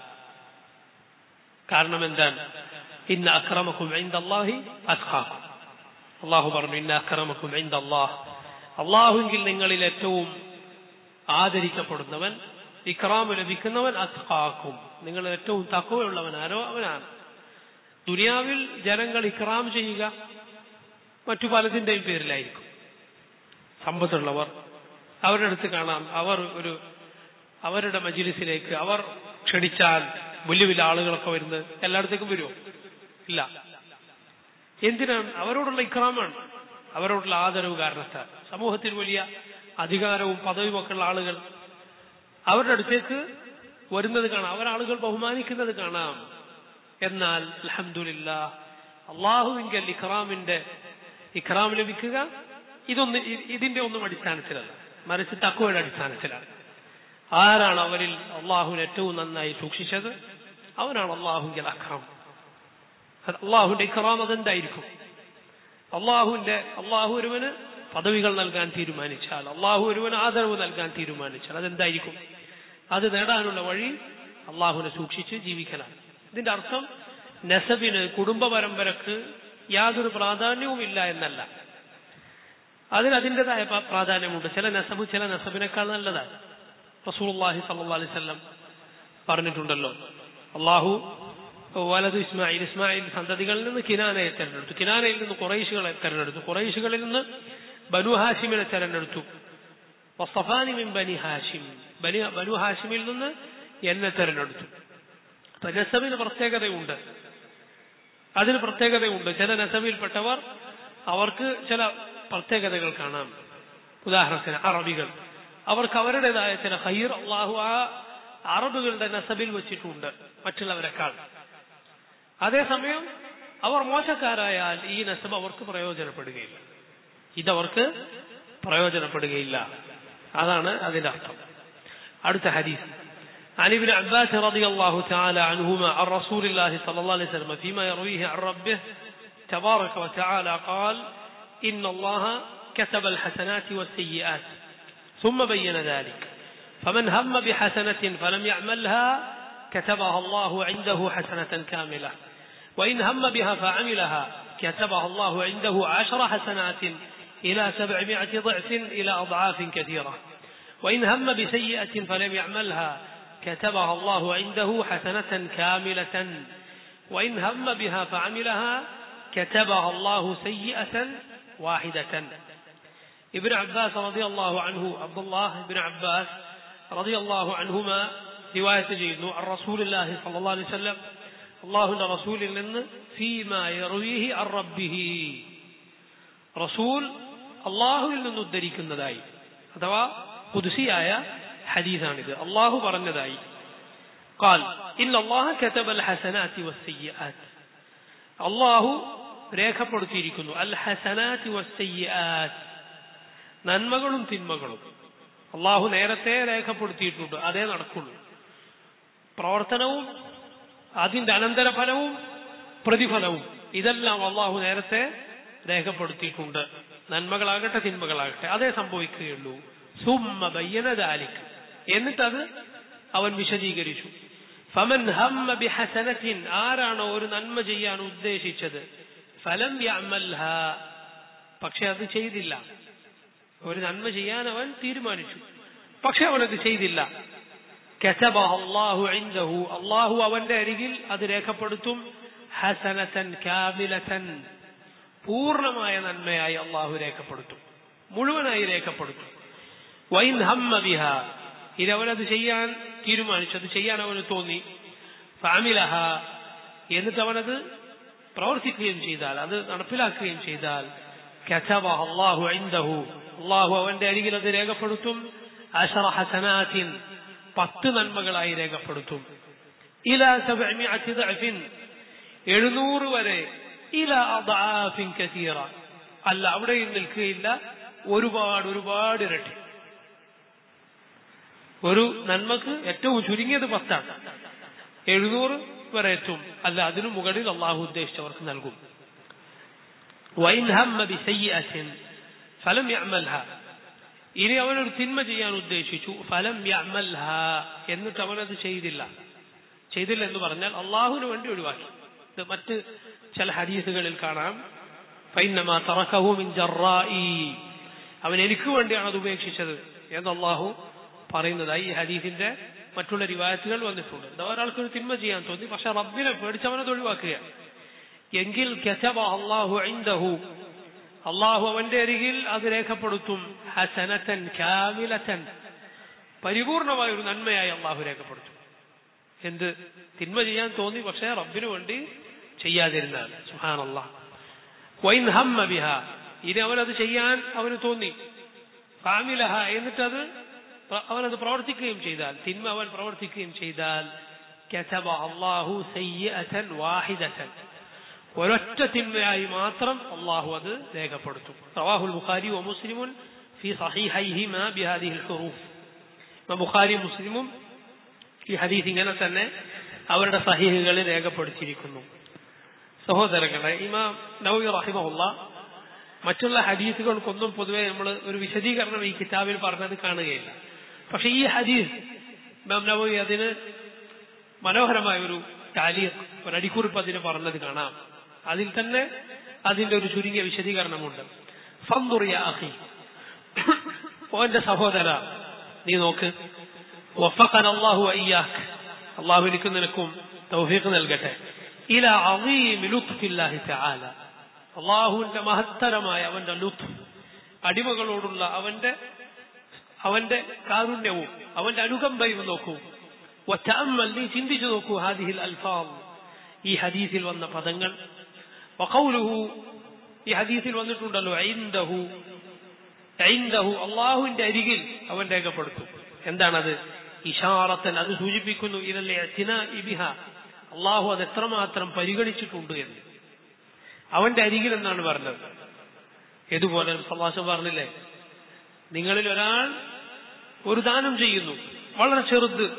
കാരണം എന്താണ് ഇന്ന അക്രമക്കും അള്ളാഹി അസ്ഹാക്കും അള്ളാഹു പറഞ്ഞു ഇന്ന അക്രമക്കും അള്ളാഹ് അള്ളാഹുവിൽ നിങ്ങളിൽ ഏറ്റവും ആദരിക്കപ്പെടുന്നവൻ ഇക്രാമ് ലഭിക്കുന്നവൻ അസ്ഹാക്കും നിങ്ങൾ ഏറ്റവും തക്കവയുള്ളവനാരോ അവനാണ് ദുനിയാവിൽ ജനങ്ങൾ ഇക്രാം ചെയ്യുക മറ്റു പലതിന്റെയും പേരിലായിരിക്കും സമ്പത്തുള്ളവർ അവരുടെ അടുത്ത് കാണാം അവർ ഒരു അവരുടെ മജിലിസിലേക്ക് അവർ ക്ഷണിച്ചാൽ വലിയ വലിയ ആളുകളൊക്കെ വരുന്നത് എല്ലായിടത്തേക്കും വരുമോ ഇല്ല എന്തിനാണ് അവരോടുള്ള ഇക്രാമാണ് അവരോടുള്ള ആദരവ് കാരണത്താൽ സമൂഹത്തിൽ വലിയ അധികാരവും പദവിയും ഒക്കെ ഉള്ള ആളുകൾ അവരുടെ അടുത്തേക്ക് വരുന്നത് കാണാം അവരാളുകൾ ബഹുമാനിക്കുന്നത് കാണാം എന്നാൽ അലഹമില്ല അള്ളാഹുവിങ്കൽ ഇഖ്റാമിന്റെ ഇഖ്റാം ലഭിക്കുക ഇതൊന്നും ഇതിന്റെ ഒന്നും അടിസ്ഥാനത്തിലല്ല മറിച്ച് തക്കുവയുടെ അടിസ്ഥാനത്തിലാണ് ആരാണ് അവരിൽ അള്ളാഹുവിനെ ഏറ്റവും നന്നായി സൂക്ഷിച്ചത് അവനാണ് അള്ളാഹുവിന്റെ അക്രം അള്ളാഹുവിന്റെ ഇഖറാം അതെന്തായിരിക്കും അള്ളാഹുവിന്റെ അള്ളാഹു ഒരുവന് പദവികൾ നൽകാൻ തീരുമാനിച്ചാൽ അള്ളാഹു ഒരുവന് ആദരവ് നൽകാൻ തീരുമാനിച്ചാൽ അതെന്തായിരിക്കും അത് നേടാനുള്ള വഴി അള്ളാഹുവിനെ സൂക്ഷിച്ച് ജീവിക്കലാണ് ഇതിന്റെ അർത്ഥം നസബിന് കുടുംബ പരമ്പരക്ക് യാതൊരു പ്രാധാന്യവുമില്ല എന്നല്ല അതിന് അതിൻ്റെതായ പ്രാധാന്യമുണ്ട് ചില നസബ് ചില നസബിനേക്കാൾ നല്ലതാണ് റസൂലുള്ളാഹി സല്ലല്ലാഹു അലൈഹി വസല്ലം പറഞ്ഞിട്ടുണ്ടല്ലോ അള്ളാഹു വലതു ഇസ്മായിൽ ഇസ്മായിൽ സന്തതികളിൽ നിന്ന് കിനാനയെ തെരഞ്ഞെടുത്തു കിനാനയിൽ നിന്ന് കുറൈശുകളെ തെരഞ്ഞെടുത്തു കുറൈശുകളിൽ നിന്ന് ബനു ഹാഷിമിനെ തെരഞ്ഞെടുത്തു വസ്തഫാനി മിൻ ബനി ഹാഷിം ബനി ബനു ഹാഷിമിൽ നിന്ന് എന്നെ തെരഞ്ഞെടുത്തു അപ്പൊ നസബിന് പ്രത്യേകതയുണ്ട് അതിന് പ്രത്യേകതയുണ്ട് ചില നസബിൽപ്പെട്ടവർ അവർക്ക് ചില പ്രത്യേകതകൾ കാണാം ഉദാഹരണത്തിന് അറബികൾ അവർക്ക് അവരുടേതായ ചില ഹൈർ അള്ളാഹു ആ അറബുകളുടെ നസബിൽ വെച്ചിട്ടുണ്ട് മറ്റുള്ളവരെക്കാൾ അതേസമയം അവർ മോശക്കാരായാൽ ഈ നസബ് അവർക്ക് പ്രയോജനപ്പെടുകയില്ല ഇതവർക്ക് പ്രയോജനപ്പെടുകയില്ല അതാണ് അതിന്റെ അർത്ഥം അടുത്ത ഹദീസ് عن ابن عباس رضي الله تعالى عنهما عن رسول الله صلى الله عليه وسلم فيما يرويه عن ربه تبارك وتعالى قال إن الله كتب الحسنات والسيئات ثم بين ذلك فمن هم بحسنة فلم يعملها كتبها الله عنده حسنة كاملة وإن هم بها فعملها كتبها الله عنده عشر حسنات إلى سبعمائة ضعف إلى أضعاف كثيرة وإن هم بسيئة فلم يعملها كتبها الله عنده حسنة كاملة وإن هم بها فعملها كتبها الله سيئة واحدة ابن عباس رضي الله عنه عبد الله بن عباس رضي الله عنهما رواية جيد عن رسول الله صلى الله عليه وسلم الله رسول لنا فيما يرويه عن ربه റസൂൽ അള്ളാഹുവിൽ നിന്ന് ഉദ്ധരിക്കുന്നതായി അഥവാ കുതിസിയായ ഹദീസാണിത് അള്ളാഹു പറഞ്ഞതായി قال إن الله كتب الحسنات والسيئات അള്ളാഹു രേഖപ്പെടുത്തിയിരിക്കുന്നു അൽ ഹസനാറ്റ് വസ്സയ്യാത്ത് നന്മകളും തിന്മകളും അള്ളാഹു നേരത്തെ രേഖപ്പെടുത്തിയിട്ടുണ്ട് അതേ നടക്കുള്ളൂ പ്രവർത്തനവും അതിന്റെ അനന്തരഫലവും പ്രതിഫലവും ഇതെല്ലാം അള്ളാഹു നേരത്തെ രേഖപ്പെടുത്തിയിട്ടുണ്ട് നന്മകളാകട്ടെ തിന്മകളാകട്ടെ അതേ സംഭവിക്കുകയുള്ളൂ സുമ്മ ബയ്യനദാലിക് എന്നിട്ടത് അവൻ വിശദീകരിച്ചു ഫമൻ ഹമ്മ ബിഹസനത്തിൻ ആരാണോ ഒരു നന്മ ചെയ്യാൻ ഉദ്ദേശിച്ചത് ഫലം യഅമൽഹ പക്ഷെ അത് ചെയ്തില്ല ഒരു നന്മ ചെയ്യാൻ അവൻ തീരുമാനിച്ചു പക്ഷെ അവനത് ചെയ്തില്ല كتبها الله عنده الله അവന്റെ അരികിൽ അത് രേഖപ്പെടുത്തും ഹസനതൻ കാമിലതൻ പൂർണ്ണമായ നന്മയായി അള്ളാഹു രേഖപ്പെടുത്തും മുഴുവനായി രേഖപ്പെടുത്തും വൈൻ ഹമ്മ ബിഹ ഇത് അവനത് ചെയ്യാൻ തീരുമാനിച്ചു അത് ചെയ്യാൻ അവന് തോന്നി ഫാമിലഹ എന്നിട്ട് അവനത് പ്രവർത്തിക്കുകയും ചെയ്താൽ അത് നടപ്പിലാക്കുകയും ചെയ്താൽ كتبها الله عنده അള്ളാഹു അവന്റെ അരികിൽ അത് രേഖപ്പെടുത്തും അഷറ ഹസനാത്തിൻ പത്ത് നന്മകളായി രേഖപ്പെടുത്തും ഇല സബഅമിഅത്തി ദഅഫിൻ എഴുന്നൂറ് വരെ ഇല അദാഫിൻ കസീറ അല്ല അവിടെയും നിൽക്കുകയില്ല ഒരുപാട് ഒരുപാട് ഇരട്ടി ഒരു നന്മക്ക് ഏറ്റവും ചുരുങ്ങിയത് പത്താണ് എഴുന്നൂറ് വരെ എത്തും അല്ല അതിനു മുകളിൽ അള്ളാഹു ഉദ്ദേശിച്ചവർക്ക് നൽകും വൈൻ ഹമ്മ ബിസയ്യിഅത്തിൻ ഫലം യഅമൽഹ ഇനി അവനൊരു തിന്മ ചെയ്യാൻ ഉദ്ദേശിച്ചു ഫലം യഅമൽഹ എന്നിട്ട് അവനത് ചെയ്തില്ല ചെയ്തില്ല എന്ന് പറഞ്ഞാൽ അള്ളാഹുവിന് വേണ്ടി ഒഴിവാക്കി ഇത് മറ്റ് ചില ഹദീസുകളിൽ കാണാം ഫൈനമാ തറക്കഹു മിൻ ജറായി അവൻ എനിക്ക് വേണ്ടിയാണ് അത് ഉപേക്ഷിച്ചത് എന്ന് അള്ളാഹു പറയുന്നതായി ഈ ഹദീസിന്റെ മറ്റുള്ള റിവായത്തുകൾ വന്നിട്ടുണ്ട് എന്താ ഒരാൾക്ക് ഒരു തിന്മ ചെയ്യാൻ തോന്നി പക്ഷെ റബ്ബിനെ പേടിച്ചവനത് ഒഴിവാക്കുക എങ്കിൽ കെച്ചബ അള്ളാഹു ഐന്ദഹു അള്ളാഹു അവന്റെ അരികിൽ അത് രേഖപ്പെടുത്തും ഹസനത്തൻ കാമിലത്തൻ പരിപൂർണമായ ഒരു നന്മയായി അള്ളാഹു രേഖപ്പെടുത്തും എന്ത് തിന്മ ചെയ്യാൻ തോന്നി പക്ഷേ റബ്ബിനു വേണ്ടി ചെയ്യാതിരുന്നാൽ സുഹാൻ അള്ളാഹ് വൈൻ ഹമ്മ ബിഹ ഇനി അവനത് ചെയ്യാൻ അവന് തോന്നി കാമിലഹ എന്നിട്ടത് അവനത് പ്രവർത്തിക്കുകയും ചെയ്താൽ തിന്മ അവൻ പ്രവർത്തിക്കുകയും ചെയ്താൽ كتب الله سيئة واحدة ഒരൊറ്റ തിന്മയായി മാത്രം അള്ളാഹു അത് രേഖപ്പെടുത്തും റവാഹുൽ ബുഖാരി വ മുസ്ലിമുൻ ഫി സഹീഹൈഹിമാ ബിഹാദിഹിൽ ഹുറൂഫ് ബുഖാരി മുസ്ലിമും ഈ ഹദീസ് ഇങ്ങനെ തന്നെ അവരുടെ സഹീഹുകളിൽ രേഖപ്പെടുത്തിയിരിക്കുന്നു സഹോദരങ്ങളെ ഇമാം നവി റഹിമഹുല്ല മറ്റുള്ള ഹദീസുകൾക്കൊന്നും പൊതുവെ നമ്മൾ ഒരു വിശദീകരണം ഈ കിതാബിൽ പറഞ്ഞത് കാണുകയില്ല പക്ഷെ ഈ ഹദീസ് ഇമാം നവവി അതിന് മനോഹരമായ ഒരു താലീഖ് ഒരു അടിക്കുറിപ്പ് അതിന് പറഞ്ഞത് കാണാം അതിൽ തന്നെ അതിന്റെ ഒരു ചുരുങ്ങിയ വിശദീകരണമുണ്ട് ഫന്തുറിയ അഹി ഓന്റെ സഹോദര നീ നോക്ക് വഫഖന അല്ലാഹു അയ്യാക്ക് അള്ളാഹു എനിക്ക് നിനക്കും തൗഫീഖ് നൽകട്ടെ ഇല അളീം ലുത്ഫില്ലാഹി തആല അള്ളാഹുവിന്റെ മഹത്തരമായ അവന്റെ ലുത്ഫ് അടിമകളോടുള്ള അവന്റെ അവന്റെ കാരുണ്യവും അവന്റെ അനുകമ്പയും നോക്കൂ وتأمل നീ ചിന്തിച്ചു നോക്കൂ هذه الألفاظ ഈ ഹദീസിൽ വന്ന പദങ്ങൾ وقوله ഈ ഹദീസിൽ വന്നിട്ടുണ്ടല്ലോ عنده ഐന്ദഹു അള്ളാഹുവിന്റെ അരികിൽ അവൻ രേഖപ്പെടുത്തും എന്താണത് ഇഷാറത്തൻ അത് സൂചിപ്പിക്കുന്നു ഇതല്ലേ അച്ഛന ഇബിഹ അള്ളാഹു അത് എത്രമാത്രം പരിഗണിച്ചിട്ടുണ്ട് എന്ന് അവന്റെ അരികിൽ എന്നാണ് പറഞ്ഞത് ഇതുപോലെ സവാസം പറഞ്ഞില്ലേ നിങ്ങളിൽ ഒരാൾ ഒരു ദാനം ചെയ്യുന്നു വളരെ ചെറുത്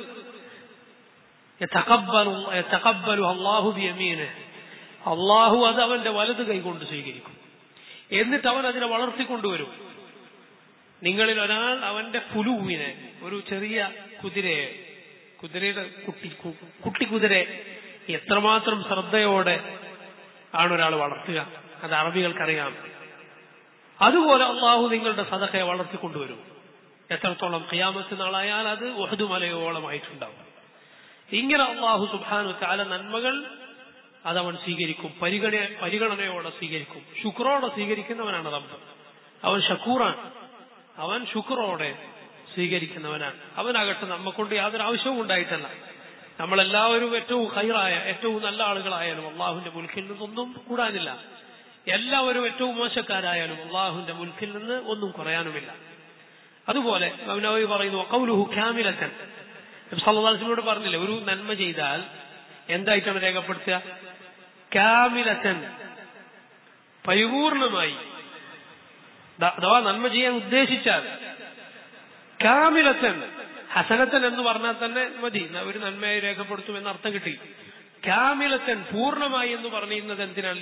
അള്ളാഹു ബിയമീന് അള്ളാഹു അത് അവന്റെ വലത് കൈകൊണ്ട് സ്വീകരിക്കും എന്നിട്ട് അവൻ അതിനെ വളർത്തിക്കൊണ്ടുവരും നിങ്ങളിൽ ഒരാൾ അവന്റെ പുലുവിനെ ഒരു ചെറിയ കുതിരയെ കുതിരയുടെ കുട്ടി കുട്ടി കുതിരയെ എത്രമാത്രം ശ്രദ്ധയോടെ ആണ് ഒരാൾ വളർത്തുക അത് അറബികൾക്കറിയാം അതുപോലെ അള്ളാഹു നിങ്ങളുടെ സദഹയെ വളർത്തിക്കൊണ്ടുവരും എത്രത്തോളം ഖിയാമത്ത് നാളായാൽ അത് ഒഹദു മലയോളമായിട്ടുണ്ടാവും ഇങ്ങനെ അള്ളാഹു സുബാനു താല നന്മകൾ അതവൻ സ്വീകരിക്കും പരിഗണ പരിഗണനയോടെ സ്വീകരിക്കും ശുക്രോടെ സ്വീകരിക്കുന്നവനാണ് റബ്ബ് അവൻ ഷക്കൂറാണ് അവൻ ശുക്രോടെ സ്വീകരിക്കുന്നവനാണ് അവനാകട്ടെ നമ്മക്കൊണ്ട് യാതൊരു ആവശ്യവും ഉണ്ടായിട്ടല്ല നമ്മളെല്ലാവരും ഏറ്റവും ഹൈറായ ഏറ്റവും നല്ല ആളുകളായാലും അള്ളാഹുവിന്റെ മുൽക്കിൽ നിന്നൊന്നും കൂടാനില്ല എല്ലാവരും ഏറ്റവും മോശക്കാരായാലും അള്ളാഹുവിന്റെ മുൽക്കിൽ നിന്ന് ഒന്നും കുറയാനുമില്ല അതുപോലെ നവി പറയുന്നു കൗലുഹു ഖാമിലത്തൻ സല്ലാസിനോട് പറഞ്ഞില്ലേ ഒരു നന്മ ചെയ്താൽ എന്തായിട്ടാണ് രേഖപ്പെടുത്തുക കാമിലത്തൻ പരിപൂർണമായി അഥവാ നന്മ ചെയ്യാൻ ഉദ്ദേശിച്ചാൽ കാമിലത്തൻ ഹസനത്തൻ എന്ന് പറഞ്ഞാൽ തന്നെ മതി ഒരു നന്മയായി രേഖപ്പെടുത്തും എന്ന അർത്ഥം കിട്ടി കാമിലത്തൻ പൂർണ്ണമായി എന്ന് പറയുന്നത് എന്തിനാണ്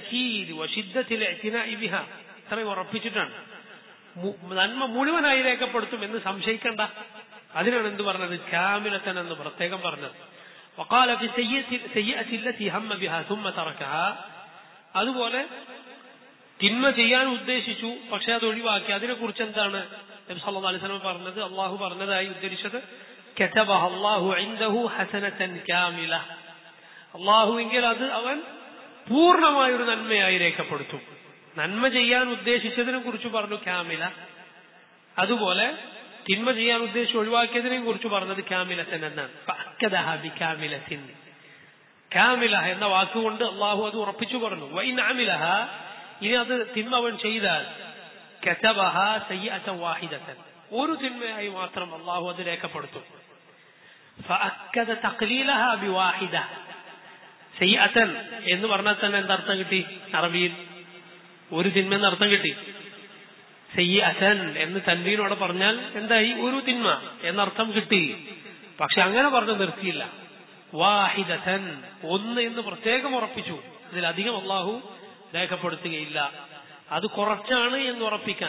ഇത്രയും ഉറപ്പിച്ചിട്ടാണ് നന്മ മുഴുവനായി രേഖപ്പെടുത്തും എന്ന് സംശയിക്കണ്ട അതിനാണ് എന്ത് പറഞ്ഞത് കാമിലത്തൻ എന്ന് പ്രത്യേകം പറഞ്ഞത് وقال في سيئة التي هم بها ثم تركها അതുപോലെ തിന്മ ചെയ്യാൻ ഉദ്ദേശിച്ചു പക്ഷെ അത് ഒഴിവാക്കി അതിനെക്കുറിച്ച് എന്താണ് നബി സല്ലല്ലാഹു അലൈഹി വസല്ലം പറഞ്ഞത് അള്ളാഹു പറഞ്ഞതായി ഉദ്ധരിച്ചത് كتبها الله عنده حسنة كاملة അള്ളാഹു എങ്കിൽ അത് അവൻ പൂർണ്ണമായ ഒരു നന്മയായി രേഖപ്പെടുത്തും നന്മ ചെയ്യാൻ ഉദ്ദേശിച്ചതിനെ കുറിച്ച് പറഞ്ഞു ക്യാമില അതുപോലെ തിന്മ ചെയ്യാൻ ഉദ്ദേശിച്ച് ഒഴിവാക്കിയതിനെ കുറിച്ച് പറഞ്ഞത് ക്യാമിലത്തൻ എന്നാണ് ക്യാമിലത്തിൻ ക്യാമില എന്ന വാക്കുകൊണ്ട് അള്ളാഹു അത് ഉറപ്പിച്ചു പറഞ്ഞു വൈൻ ആമിലഹ ഇനി അത് തിന്മ അവൻ ചെയ്താൽ കെറ്റബഹ സയ്യഅത വാഹിദത്തൻ ഒരു തിന്മയായി മാത്രം അള്ളാഹു അത് രേഖപ്പെടുത്തും فأكد تقليلها بواحدة സയ്യഅത്തൻ എന്ന് പറഞ്ഞാൽ തന്നെ എന്തർത്ഥം കിട്ടി അറബിയിൽ ഒരു തിന്മ എന്ന അർത്ഥം കിട്ടി സയ്യഅത്തൻ എന്ന് തൻവീനോടെ പറഞ്ഞാൽ എന്തായി ഒരു തിന്മ എന്നർത്ഥം കിട്ടി പക്ഷെ അങ്ങനെ പറഞ്ഞു നിർത്തിയില്ല വാഹിദത്തൻ ഒന്ന് എന്ന് പ്രത്യേകം ഉറപ്പിച്ചു ഇതിലധികം അള്ളാഹു രേഖപ്പെടുത്തുകയില്ല അത് കുറച്ചാണ് എന്ന് ഉറപ്പിക്കാൻ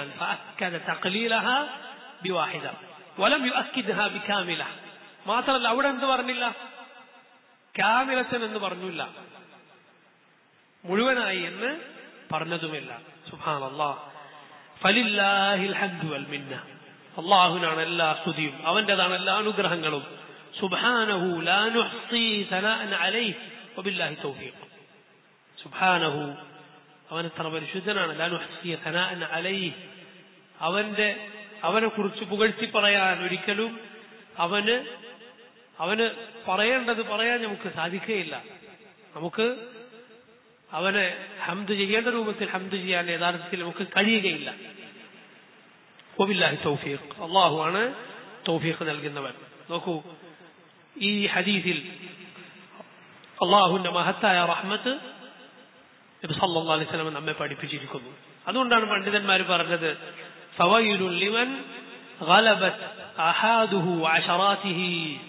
ബിവാഹിദ വലം യുഅക്കിദ്ഹ ബികാമില മാത്രമല്ല അവിടെ എന്ത് പറഞ്ഞില്ല കാമിലത്തൻ എന്ന് പറഞ്ഞില്ല മുഴുവനായി എന്ന് പറഞ്ഞതുമില്ല സുഹാൻ അള്ളാഹ് ഫലില്ലാഹിൽ ഹദ്ദു വൽ മിന്ന അള്ളാഹുനാണ് എല്ലാ സ്തുതിയും അവന്റേതാണ് എല്ലാ അനുഗ്രഹങ്ങളും സുബ്ഹാനഹു ലാ നുഹ്സി സനാഅൻ അലൈഹി വബില്ലാഹി തൗഫീഖ് സുബ്ഹാനഹു അവൻ എത്ര പരിശുദ്ധനാണ് ലാ നുഹ്സി സനാഅൻ അലൈഹി അവന്റെ അവനെ കുറിച്ച് പുകഴ്ത്തി പറയാൻ ഒരിക്കലും അവന് അവന് പറയേണ്ടത് പറയാൻ നമുക്ക് സാധിക്കുകയില്ല നമുക്ക് അവനെ ഹംദ് ചെയ്യേണ്ട രൂപത്തിൽ ഹംദ് ചെയ്യാൻ യഥാർത്ഥത്തിൽ നമുക്ക് കഴിയുകയില്ല ഒബില്ലാഹി തൗഫീഖ് അള്ളാഹു ആണ് തൗഫീഖ് നൽകുന്നവൻ നോക്കൂ ഈ ഹദീസിൽ അള്ളാഹുവിന്റെ മഹത്തായ റഹ്മത്ത് നബി സല്ലല്ലാഹു അലൈഹി വസല്ലം നമ്മെ പഠിപ്പിച്ചിരിക്കുന്നു അതുകൊണ്ടാണ് പണ്ഡിതന്മാർ പറഞ്ഞത് ഫവൈലുൻ ലിമൻ غلبت أحاده وعشراته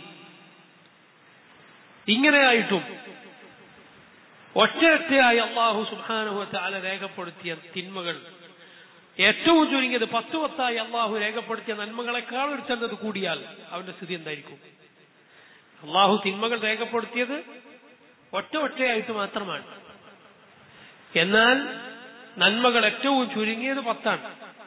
ഇങ്ങനെയായിട്ടും ഒറ്റയൊറ്റയായി അള്ളാഹു സുബാനുഹു താല രേഖപ്പെടുത്തിയ തിന്മകൾ ഏറ്റവും ചുരുങ്ങിയത് പത്ത് പത്തായി അള്ളാഹു രേഖപ്പെടുത്തിയ നന്മകളെക്കാൾ ഒരുത്തുന്നത് കൂടിയാൽ അവന്റെ സ്ഥിതി എന്തായിരിക്കും അള്ളാഹു തിന്മകൾ രേഖപ്പെടുത്തിയത് ഒറ്റ ഒറ്റയായിട്ട് മാത്രമാണ് എന്നാൽ നന്മകൾ ഏറ്റവും ചുരുങ്ങിയത് പത്താണ്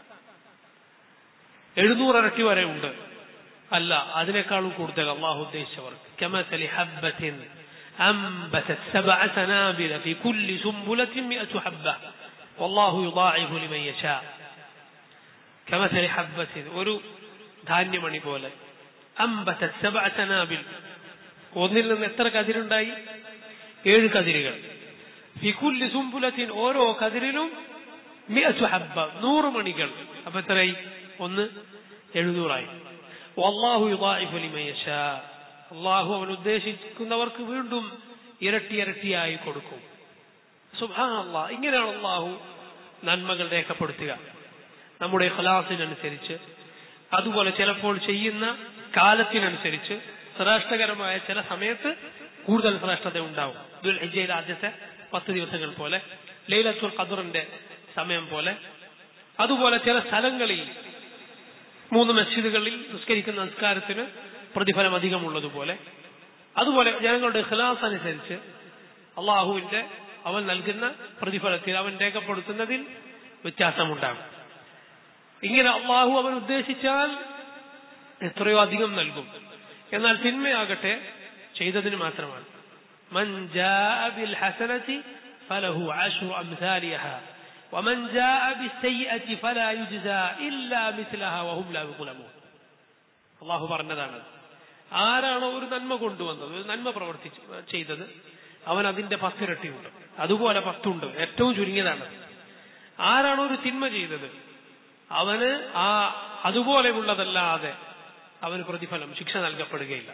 എഴുന്നൂറ് ഇരട്ടി വരെ ഉണ്ട് അല്ല അതിനേക്കാളും കൂടുതൽ അള്ളാഹു ഉദ്ദേശിച്ചവർക്ക് كمثل حبة أنبتت سبع سنابل في كل سنبلة مئة حبة والله يضاعف لمن يشاء كمثل حبة ഒരു ധാന്യമണി പോലെ أنبتت سبع سنابل ഒന്നിൽ നിന്ന് എത്ര കതിരുണ്ടായി ഏഴ് കതിരുകൾ ഫിക്കുല്ലി സുംബുലത്തിൻ ഓരോ കതിരിലും മിഅത്തു ഹബ്ബ നൂറ് മണികൾ അപ്പൊ എത്രയായി ഒന്ന് എഴുന്നൂറായി അള്ളാഹു അള്ളാഹു അവൻ ഉദ്ദേശിക്കുന്നവർക്ക് വീണ്ടും ഇരട്ടി ഇരട്ടിയായി കൊടുക്കും സുഭാൻ അള്ളാഹ് ഇങ്ങനെയാണ് അള്ളാഹു നന്മകൾ രേഖപ്പെടുത്തുക നമ്മുടെ ഖലാസിനനുസരിച്ച് അതുപോലെ ചിലപ്പോൾ ചെയ്യുന്ന കാലത്തിനനുസരിച്ച് ശ്രേഷ്ഠകരമായ ചില സമയത്ത് കൂടുതൽ ശ്രേഷ്ഠത ഉണ്ടാവും ദുൽ ഹജ്ജയിലെ ആദ്യത്തെ പത്ത് ദിവസങ്ങൾ പോലെ ലൈലത്തുൽ ഖദറിന്റെ സമയം പോലെ അതുപോലെ ചില സ്ഥലങ്ങളിൽ മൂന്ന് മസ്ജിദുകളിൽ നിസ്കരിക്കുന്ന നിസ്കാരത്തിന് പ്രതിഫലം അധികമുള്ളതുപോലെ അതുപോലെ ജനങ്ങളുടെ ഖലാസ് അനുസരിച്ച് അള്ളാഹുവിന്റെ അവൻ നൽകുന്ന പ്രതിഫലത്തിൽ അവൻ രേഖപ്പെടുത്തുന്നതിൽ വ്യത്യാസമുണ്ടാകും ഇങ്ങനെ അള്ളാഹു അവൻ ഉദ്ദേശിച്ചാൽ എത്രയോ അധികം നൽകും എന്നാൽ തിന്മയാകട്ടെ ചെയ്തതിന് മാത്രമാണ് من جاء بالحسنة فله عشر أمثالها ومن جاء بالسيئة فلا يجزى إلا مثلها وهم لا يظلمون അള്ളാഹു പറഞ്ഞതാണ് ആരാണോ ഒരു നന്മ കൊണ്ടുവന്നത് ഒരു നന്മ പ്രവർത്തിച്ച് ചെയ്തത് അവൻ അതിന്റെ പത്തിരട്ടിയുണ്ട് അതുപോലെ പത്തുണ്ട് ഏറ്റവും ചുരുങ്ങിയതാണ് ആരാണോ ഒരു തിന്മ ചെയ്തത് അവന് ആ അതുപോലെയുള്ളതല്ലാതെ അവന് പ്രതിഫലം ശിക്ഷ നൽകപ്പെടുകയില്ല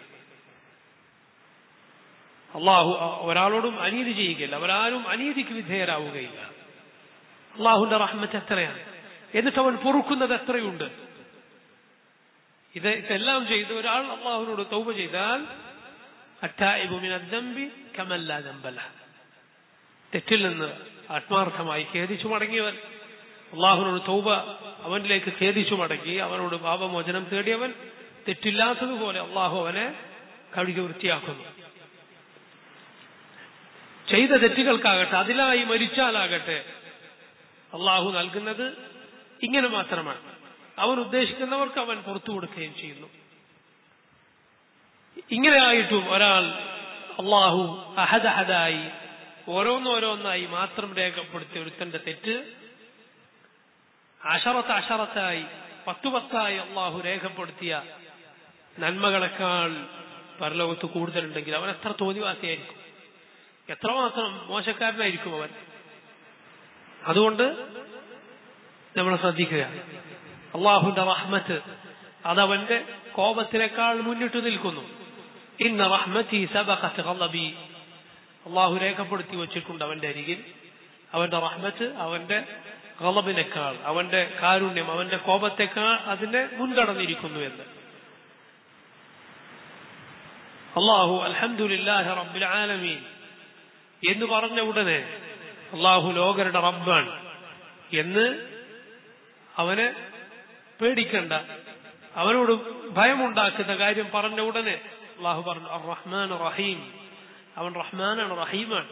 അള്ളാഹു ഒരാളോടും അനീതി ചെയ്യുകയില്ല അവരാരും അനീതിക്ക് വിധേയരാവുകയില്ല അള്ളാഹുന്റെ റഹ്മത്ത് എത്രയാണ് എന്നിട്ട് അവൻ പൊറുക്കുന്നത് എത്രയുണ്ട് ഇത് ഇതെല്ലാം ചെയ്ത് ഒരാൾ അള്ളാഹുവിനോട് തൗബ ചെയ്താൽ തെറ്റിൽ നിന്ന് ആത്മാർത്ഥമായി ഖേദിച്ചു മടങ്ങിയവൻ അള്ളാഹുവിനോട് തൗബ അവനിലേക്ക് ഖേദിച്ചു മടങ്ങി അവനോട് പാപമോചനം തേടിയവൻ തെറ്റില്ലാത്തതുപോലെ അള്ളാഹു അവനെ കഴുകി വൃത്തിയാക്കുന്നു ചെയ്ത തെറ്റുകൾക്കാകട്ടെ അതിലായി മരിച്ചാലാകട്ടെ അള്ളാഹു നൽകുന്നത് ഇങ്ങനെ മാത്രമാണ് അവൻ ഉദ്ദേശിക്കുന്നവർക്ക് അവൻ പുറത്തു കൊടുക്കുകയും ചെയ്യുന്നു ഇങ്ങനെ ആയിട്ടും ഒരാൾ അള്ളാഹു അഹദഹദായി ഓരോന്നോരോന്നായി മാത്രം രേഖപ്പെടുത്തിയ ഒരുത്തന്റെ തെറ്റ് അഷറത്ത് അഷറത്തായി പത്തു പത്തായി അള്ളാഹു രേഖപ്പെടുത്തിയ നന്മകളെക്കാൾ പരലോകത്ത് കൂടുതലുണ്ടെങ്കിൽ അവൻ എത്ര തോന്നിവാസിയായിരിക്കും എത്രമാത്രം മോശക്കാരനായിരിക്കും അവൻ അതുകൊണ്ട് നമ്മൾ ശ്രദ്ധിക്കുക അള്ളാഹുന്റെ റഹ്മത്ത് അതവന്റെ കോപത്തിനേക്കാൾ മുന്നിട്ട് നിൽക്കുന്നു ഇന്ന റഹ്മത്തി സബഖത്ത് ഖളബി അള്ളാഹു രേഖപ്പെടുത്തി വച്ചിട്ടുണ്ട് അവന്റെ അരികിൽ അവന്റെ റഹ്മത്ത് അവന്റെ കളബിനേക്കാൾ അവന്റെ കാരുണ്യം അവന്റെ കോപത്തെക്കാൾ അതിനെ മുൻകടന്നിരിക്കുന്നു എന്ന് അള്ളാഹു അൽഹംദുലില്ലാഹി റബ്ബിൽ ആലമീൻ എന്ന് പറഞ്ഞ ഉടനെ അള്ളാഹു ലോകരുടെ റബ്ബാണ് എന്ന് അവനെ പേടിക്കണ്ട അവനോട് ഭയമുണ്ടാക്കുന്ന കാര്യം പറഞ്ഞ ഉടനെ അള്ളാഹു പറഞ്ഞു റഹ്മാൻ റഹീം അവൻ റഹ്മാനാണ് റഹീമാണ്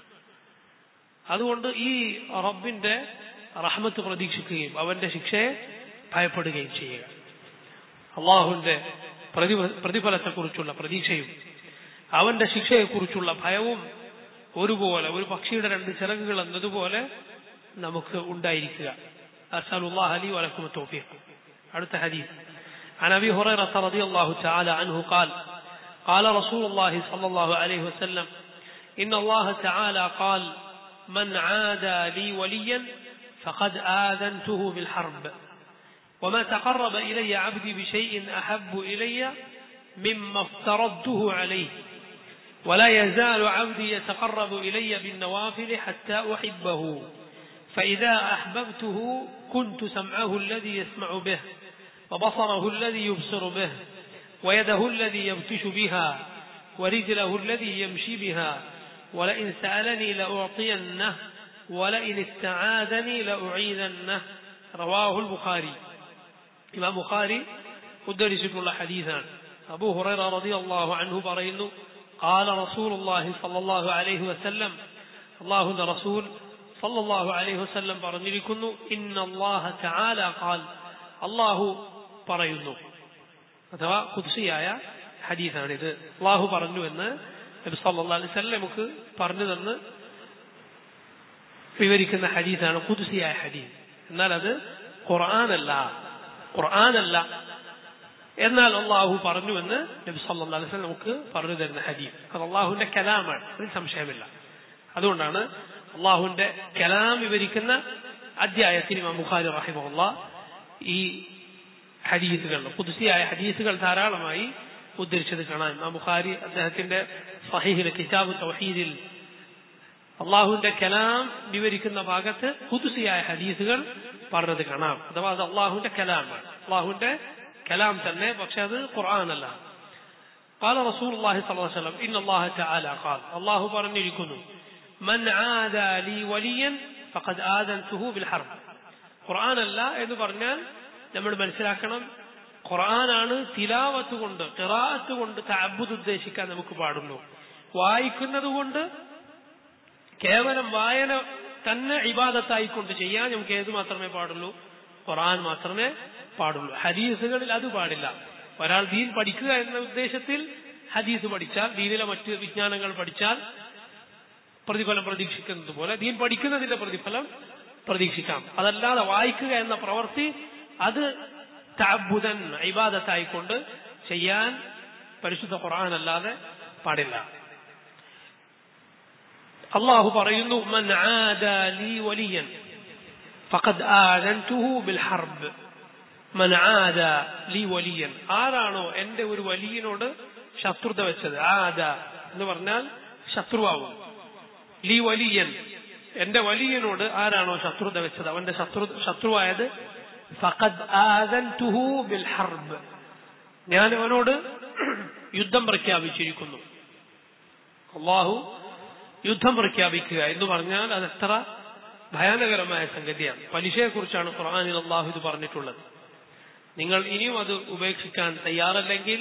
അതുകൊണ്ട് ഈ റബ്ബിന്റെ റഹ്മത്ത് പ്രതീക്ഷിക്കുകയും അവന്റെ ശിക്ഷയെ ഭയപ്പെടുകയും ചെയ്യുക അള്ളാഹുവിന്റെ പ്രതിഫലത്തെക്കുറിച്ചുള്ള പ്രതീക്ഷയും അവന്റെ ശിക്ഷയെക്കുറിച്ചുള്ള ഭയവും ഒരുപോലെ ഒരു പക്ഷിയുടെ രണ്ട് ചിറകുകൾ എന്നതുപോലെ നമുക്ക് ഉണ്ടായിരിക്കുക അസലുല്ലാഹ് അലി വലക്കും തോഫീഖ് അടുത്ത ഹദീസ് عن ابي هريره رضي الله تعالى عنه قال قال رسول الله صلى الله عليه وسلم ان الله تعالى قال من عادى لي وليا فقد آذنته بالحرب وما تقرب إلي عبدي بشيء أحب إلي مما افترضته عليه ولا يزال عبدي يتقرب إلي بالنوافل حتى أحبه فإذا أحببته كنت سمعه الذي يسمع به وبصره الذي يبصر به ويده الذي يبتش بها ورجله الذي يمشي بها ولئن سألني لأعطينه ولئن استعاذني لأعيذنه رواه البخاري إمام بخاري ഉദ്ധരിച്ചിട്ടുള്ള الله حديثان أبو هريرة رضي الله عنه പറയുന്നു قال رسول الله صلى الله عليه وسلم الله رسول صلى الله عليه وسلم പറഞ്ഞിരിക്കുന്നു إن الله تعالى قال അള്ളാഹു പറയുന്നു അഥവാ കുദ്സിയായ ഹദീസാണിത് അള്ളാഹു പറഞ്ഞു എന്ന് നബി സല്ലല്ലാഹു അലൈഹി വസല്ലം നമുക്ക് പറഞ്ഞു തന്ന് വിവരിക്കുന്ന ഹദീസാണ് കുദ്സിയായ ഹദീസ് എന്നാൽ അത് ഖുർആനല്ല ഖുർആനല്ല എന്നാൽ അള്ളാഹു പറഞ്ഞുവെന്ന് നബി സല്ലല്ലാഹു അലൈഹി വസല്ലം നമുക്ക് പറഞ്ഞു തരുന്ന ഹദീസ് അത് അള്ളാഹുവിന്റെ കലാമാണ് അതിൽ സംശയമില്ല അതുകൊണ്ടാണ് അള്ളാഹുവിന്റെ കലാം വിവരിക്കുന്ന അധ്യായത്തിൽ ഇമാം ബുഖാരി റഹിമഹുല്ല ഈ ഹദീസുകൾ പുതുസിയായ ഹദീസുകൾ ധാരാളമായി ഉദ്ധരിച്ചത് കാണാം ഇമാം ബുഖാരി അദ്ദേഹത്തിന്റെ സഹീഹിലെ കിതാബ് തൗഹീദിൽ അള്ളാഹുവിന്റെ കലാം വിവരിക്കുന്ന ഭാഗത്ത് പുതുസിയായ ഹദീസുകൾ പറഞ്ഞത് കാണാം അഥവാ അത് അള്ളാഹുവിന്റെ കലാമാണ് അള്ളാഹുവിന്റെ കലാം തന്നെ പക്ഷെ അത് ഖുർആാനല്ല قال رسول الله صلى الله عليه وسلم إن الله تعالى قال الله പറഞ്ഞിരിക്കുന്നു من عادى لي وليا فقد آذنته بالحرب ഖുർആൻ അല്ല എന്ന് പറഞ്ഞാൽ നമ്മൾ മനസ്സിലാക്കണം ഖുർആനാണ് തിലാവത്ത് കൊണ്ട് ഖിറാഅത്ത് കൊണ്ട് തഅബ്ബുദ് ഉദ്ദേശിക്കാൻ നമുക്ക് പാടുള്ളൂ വായിക്കുന്നത് കൊണ്ട് കേവലം വായന തന്നെ ഇബാദത്തായിക്കൊണ്ട് ചെയ്യാൻ നമുക്ക് ഏത് മാത്രമേ പാടുള്ളൂ ഖുർആൻ മാത്രമേ പാടുള്ളൂ ഹദീസുകളിൽ അത് പാടില്ല ഒരാൾ ദീൻ പഠിക്കുക എന്ന ഉദ്ദേശത്തിൽ ഹദീസ് പഠിച്ചാൽ ദീനിലെ മറ്റ് വിജ്ഞാനങ്ങൾ പഠിച്ചാൽ പ്രതിഫലം പ്രതീക്ഷിക്കുന്നത് പോലെ ദീൻ പഠിക്കുന്നതിന്റെ പ്രതിഫലം പ്രതീക്ഷിക്കാം അതല്ലാതെ വായിക്കുക എന്ന പ്രവൃത്തി അത് തഅബ്ബുദൻ ഇബാദത്തായിക്കൊണ്ട് ചെയ്യാൻ പരിശുദ്ധ ഖുർആൻ അല്ലാതെ പാടില്ല അള്ളാഹു പറയുന്നു മൻ ആദാ ലീ വലിയൻ ഫഖദ് ആദൻതുഹു ബിൽ ഹർബ് മൻ ആദാ ലീ വലിയൻ ആരാണോ എന്റെ ഒരു വലിയനോട് ശത്രുത വെച്ചത് ആദ എന്ന് പറഞ്ഞാൽ ശത്രുവാകും ലീ വലിയൻ എന്റെ വലിയനോട് ആരാണോ ശത്രുത വെച്ചത് അവന്റെ ശത്രു ശത്രുവായത് ഫഖദ് ആദൻതുഹു ബിൽ ഹർബ് ഞാൻ അവനോട് യുദ്ധം പ്രഖ്യാപിച്ചിരിക്കുന്നു അള്ളാഹു യുദ്ധം പ്രഖ്യാപിക്കുക എന്ന് പറഞ്ഞാൽ അത് എത്ര ഭയാനകരമായ സംഗതിയാണ് പലിശയെക്കുറിച്ചാണ് ഖുർആാനിൽ അള്ളാഹു ഇത് പറഞ്ഞിട്ടുള്ളത് നിങ്ങൾ ഇനിയും അത് ഉപേക്ഷിക്കാൻ തയ്യാറല്ലെങ്കിൽ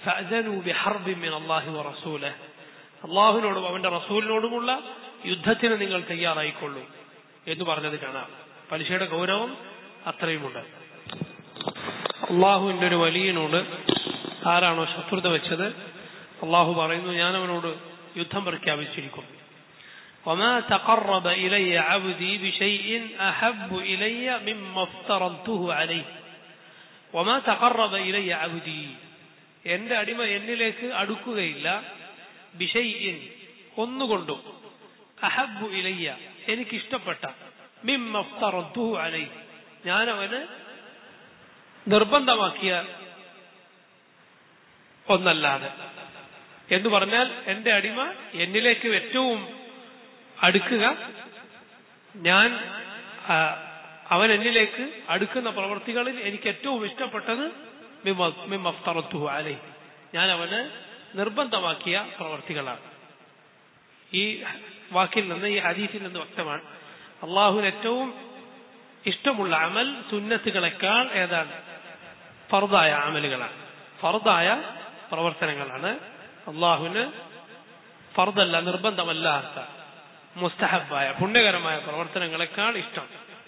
അള്ളാഹുവിനോടും അവന്റെ റസൂലിനോടുമുള്ള യുദ്ധത്തിന് നിങ്ങൾ തയ്യാറായിക്കൊള്ളൂ എന്ന് പറഞ്ഞത് കാണാം പലിശയുടെ ഗൗരവം അത്രയുമുണ്ട് അള്ളാഹുവിന്റെ ഒരു വലിയനോട് ആരാണോ ശത്രുത വെച്ചത് അള്ളാഹു പറയുന്നു ഞാൻ അവനോട് യുദ്ധം പ്രഖ്യാപിച്ചിരിക്കുന്നു وما تقرب إلي عبدي بشيء أحب إلي مما افترضته عليه وما تقرب إلي عبدي എന്റെ അടിമ എന്നിലേക്ക് അടുക്കുകയില്ല ബിഷൈഇൻ ഒന്നുകൊണ്ടും അഹബു ഇലയ്യ എനിക്കിഷ്ടപ്പെട്ട മിമ്മഫ്തറദ്ദുഹു അലൈ ഞാൻ അവന് നിർബന്ധമാക്കിയ ഒന്നല്ലാതെ എന്ന് പറഞ്ഞാൽ എന്റെ അടിമ എന്നിലേക്ക് ഏറ്റവും അടുക്കുക ഞാൻ അവൻ എന്നിലേക്ക് അടുക്കുന്ന പ്രവർത്തികളിൽ എനിക്ക് ഏറ്റവും ഇഷ്ടപ്പെട്ടത് മിമ്മഫ്തറത്തുഹു അലൈ ഞാൻ അവന് നിർബന്ധമാക്കിയ പ്രവർത്തികളാണ് ഈ വാക്കിൽ നിന്ന് ഈ ഹദീസിൽ നിന്ന് വ്യക്തമാണ് അള്ളാഹുവിന് ഏറ്റവും ഇഷ്ടമുള്ള അമൽ സുന്നത്തുകളെക്കാൾ ഏതാണ് ഫർദായ അമലുകളാണ് ഫർദായ പ്രവർത്തനങ്ങളാണ് അള്ളാഹുവിന് ഫർദല്ല നിർബന്ധമല്ലാത്ത മുസ്തഹബായ പുണ്യകരമായ പ്രവർത്തനങ്ങളെക്കാൾ ഇഷ്ടം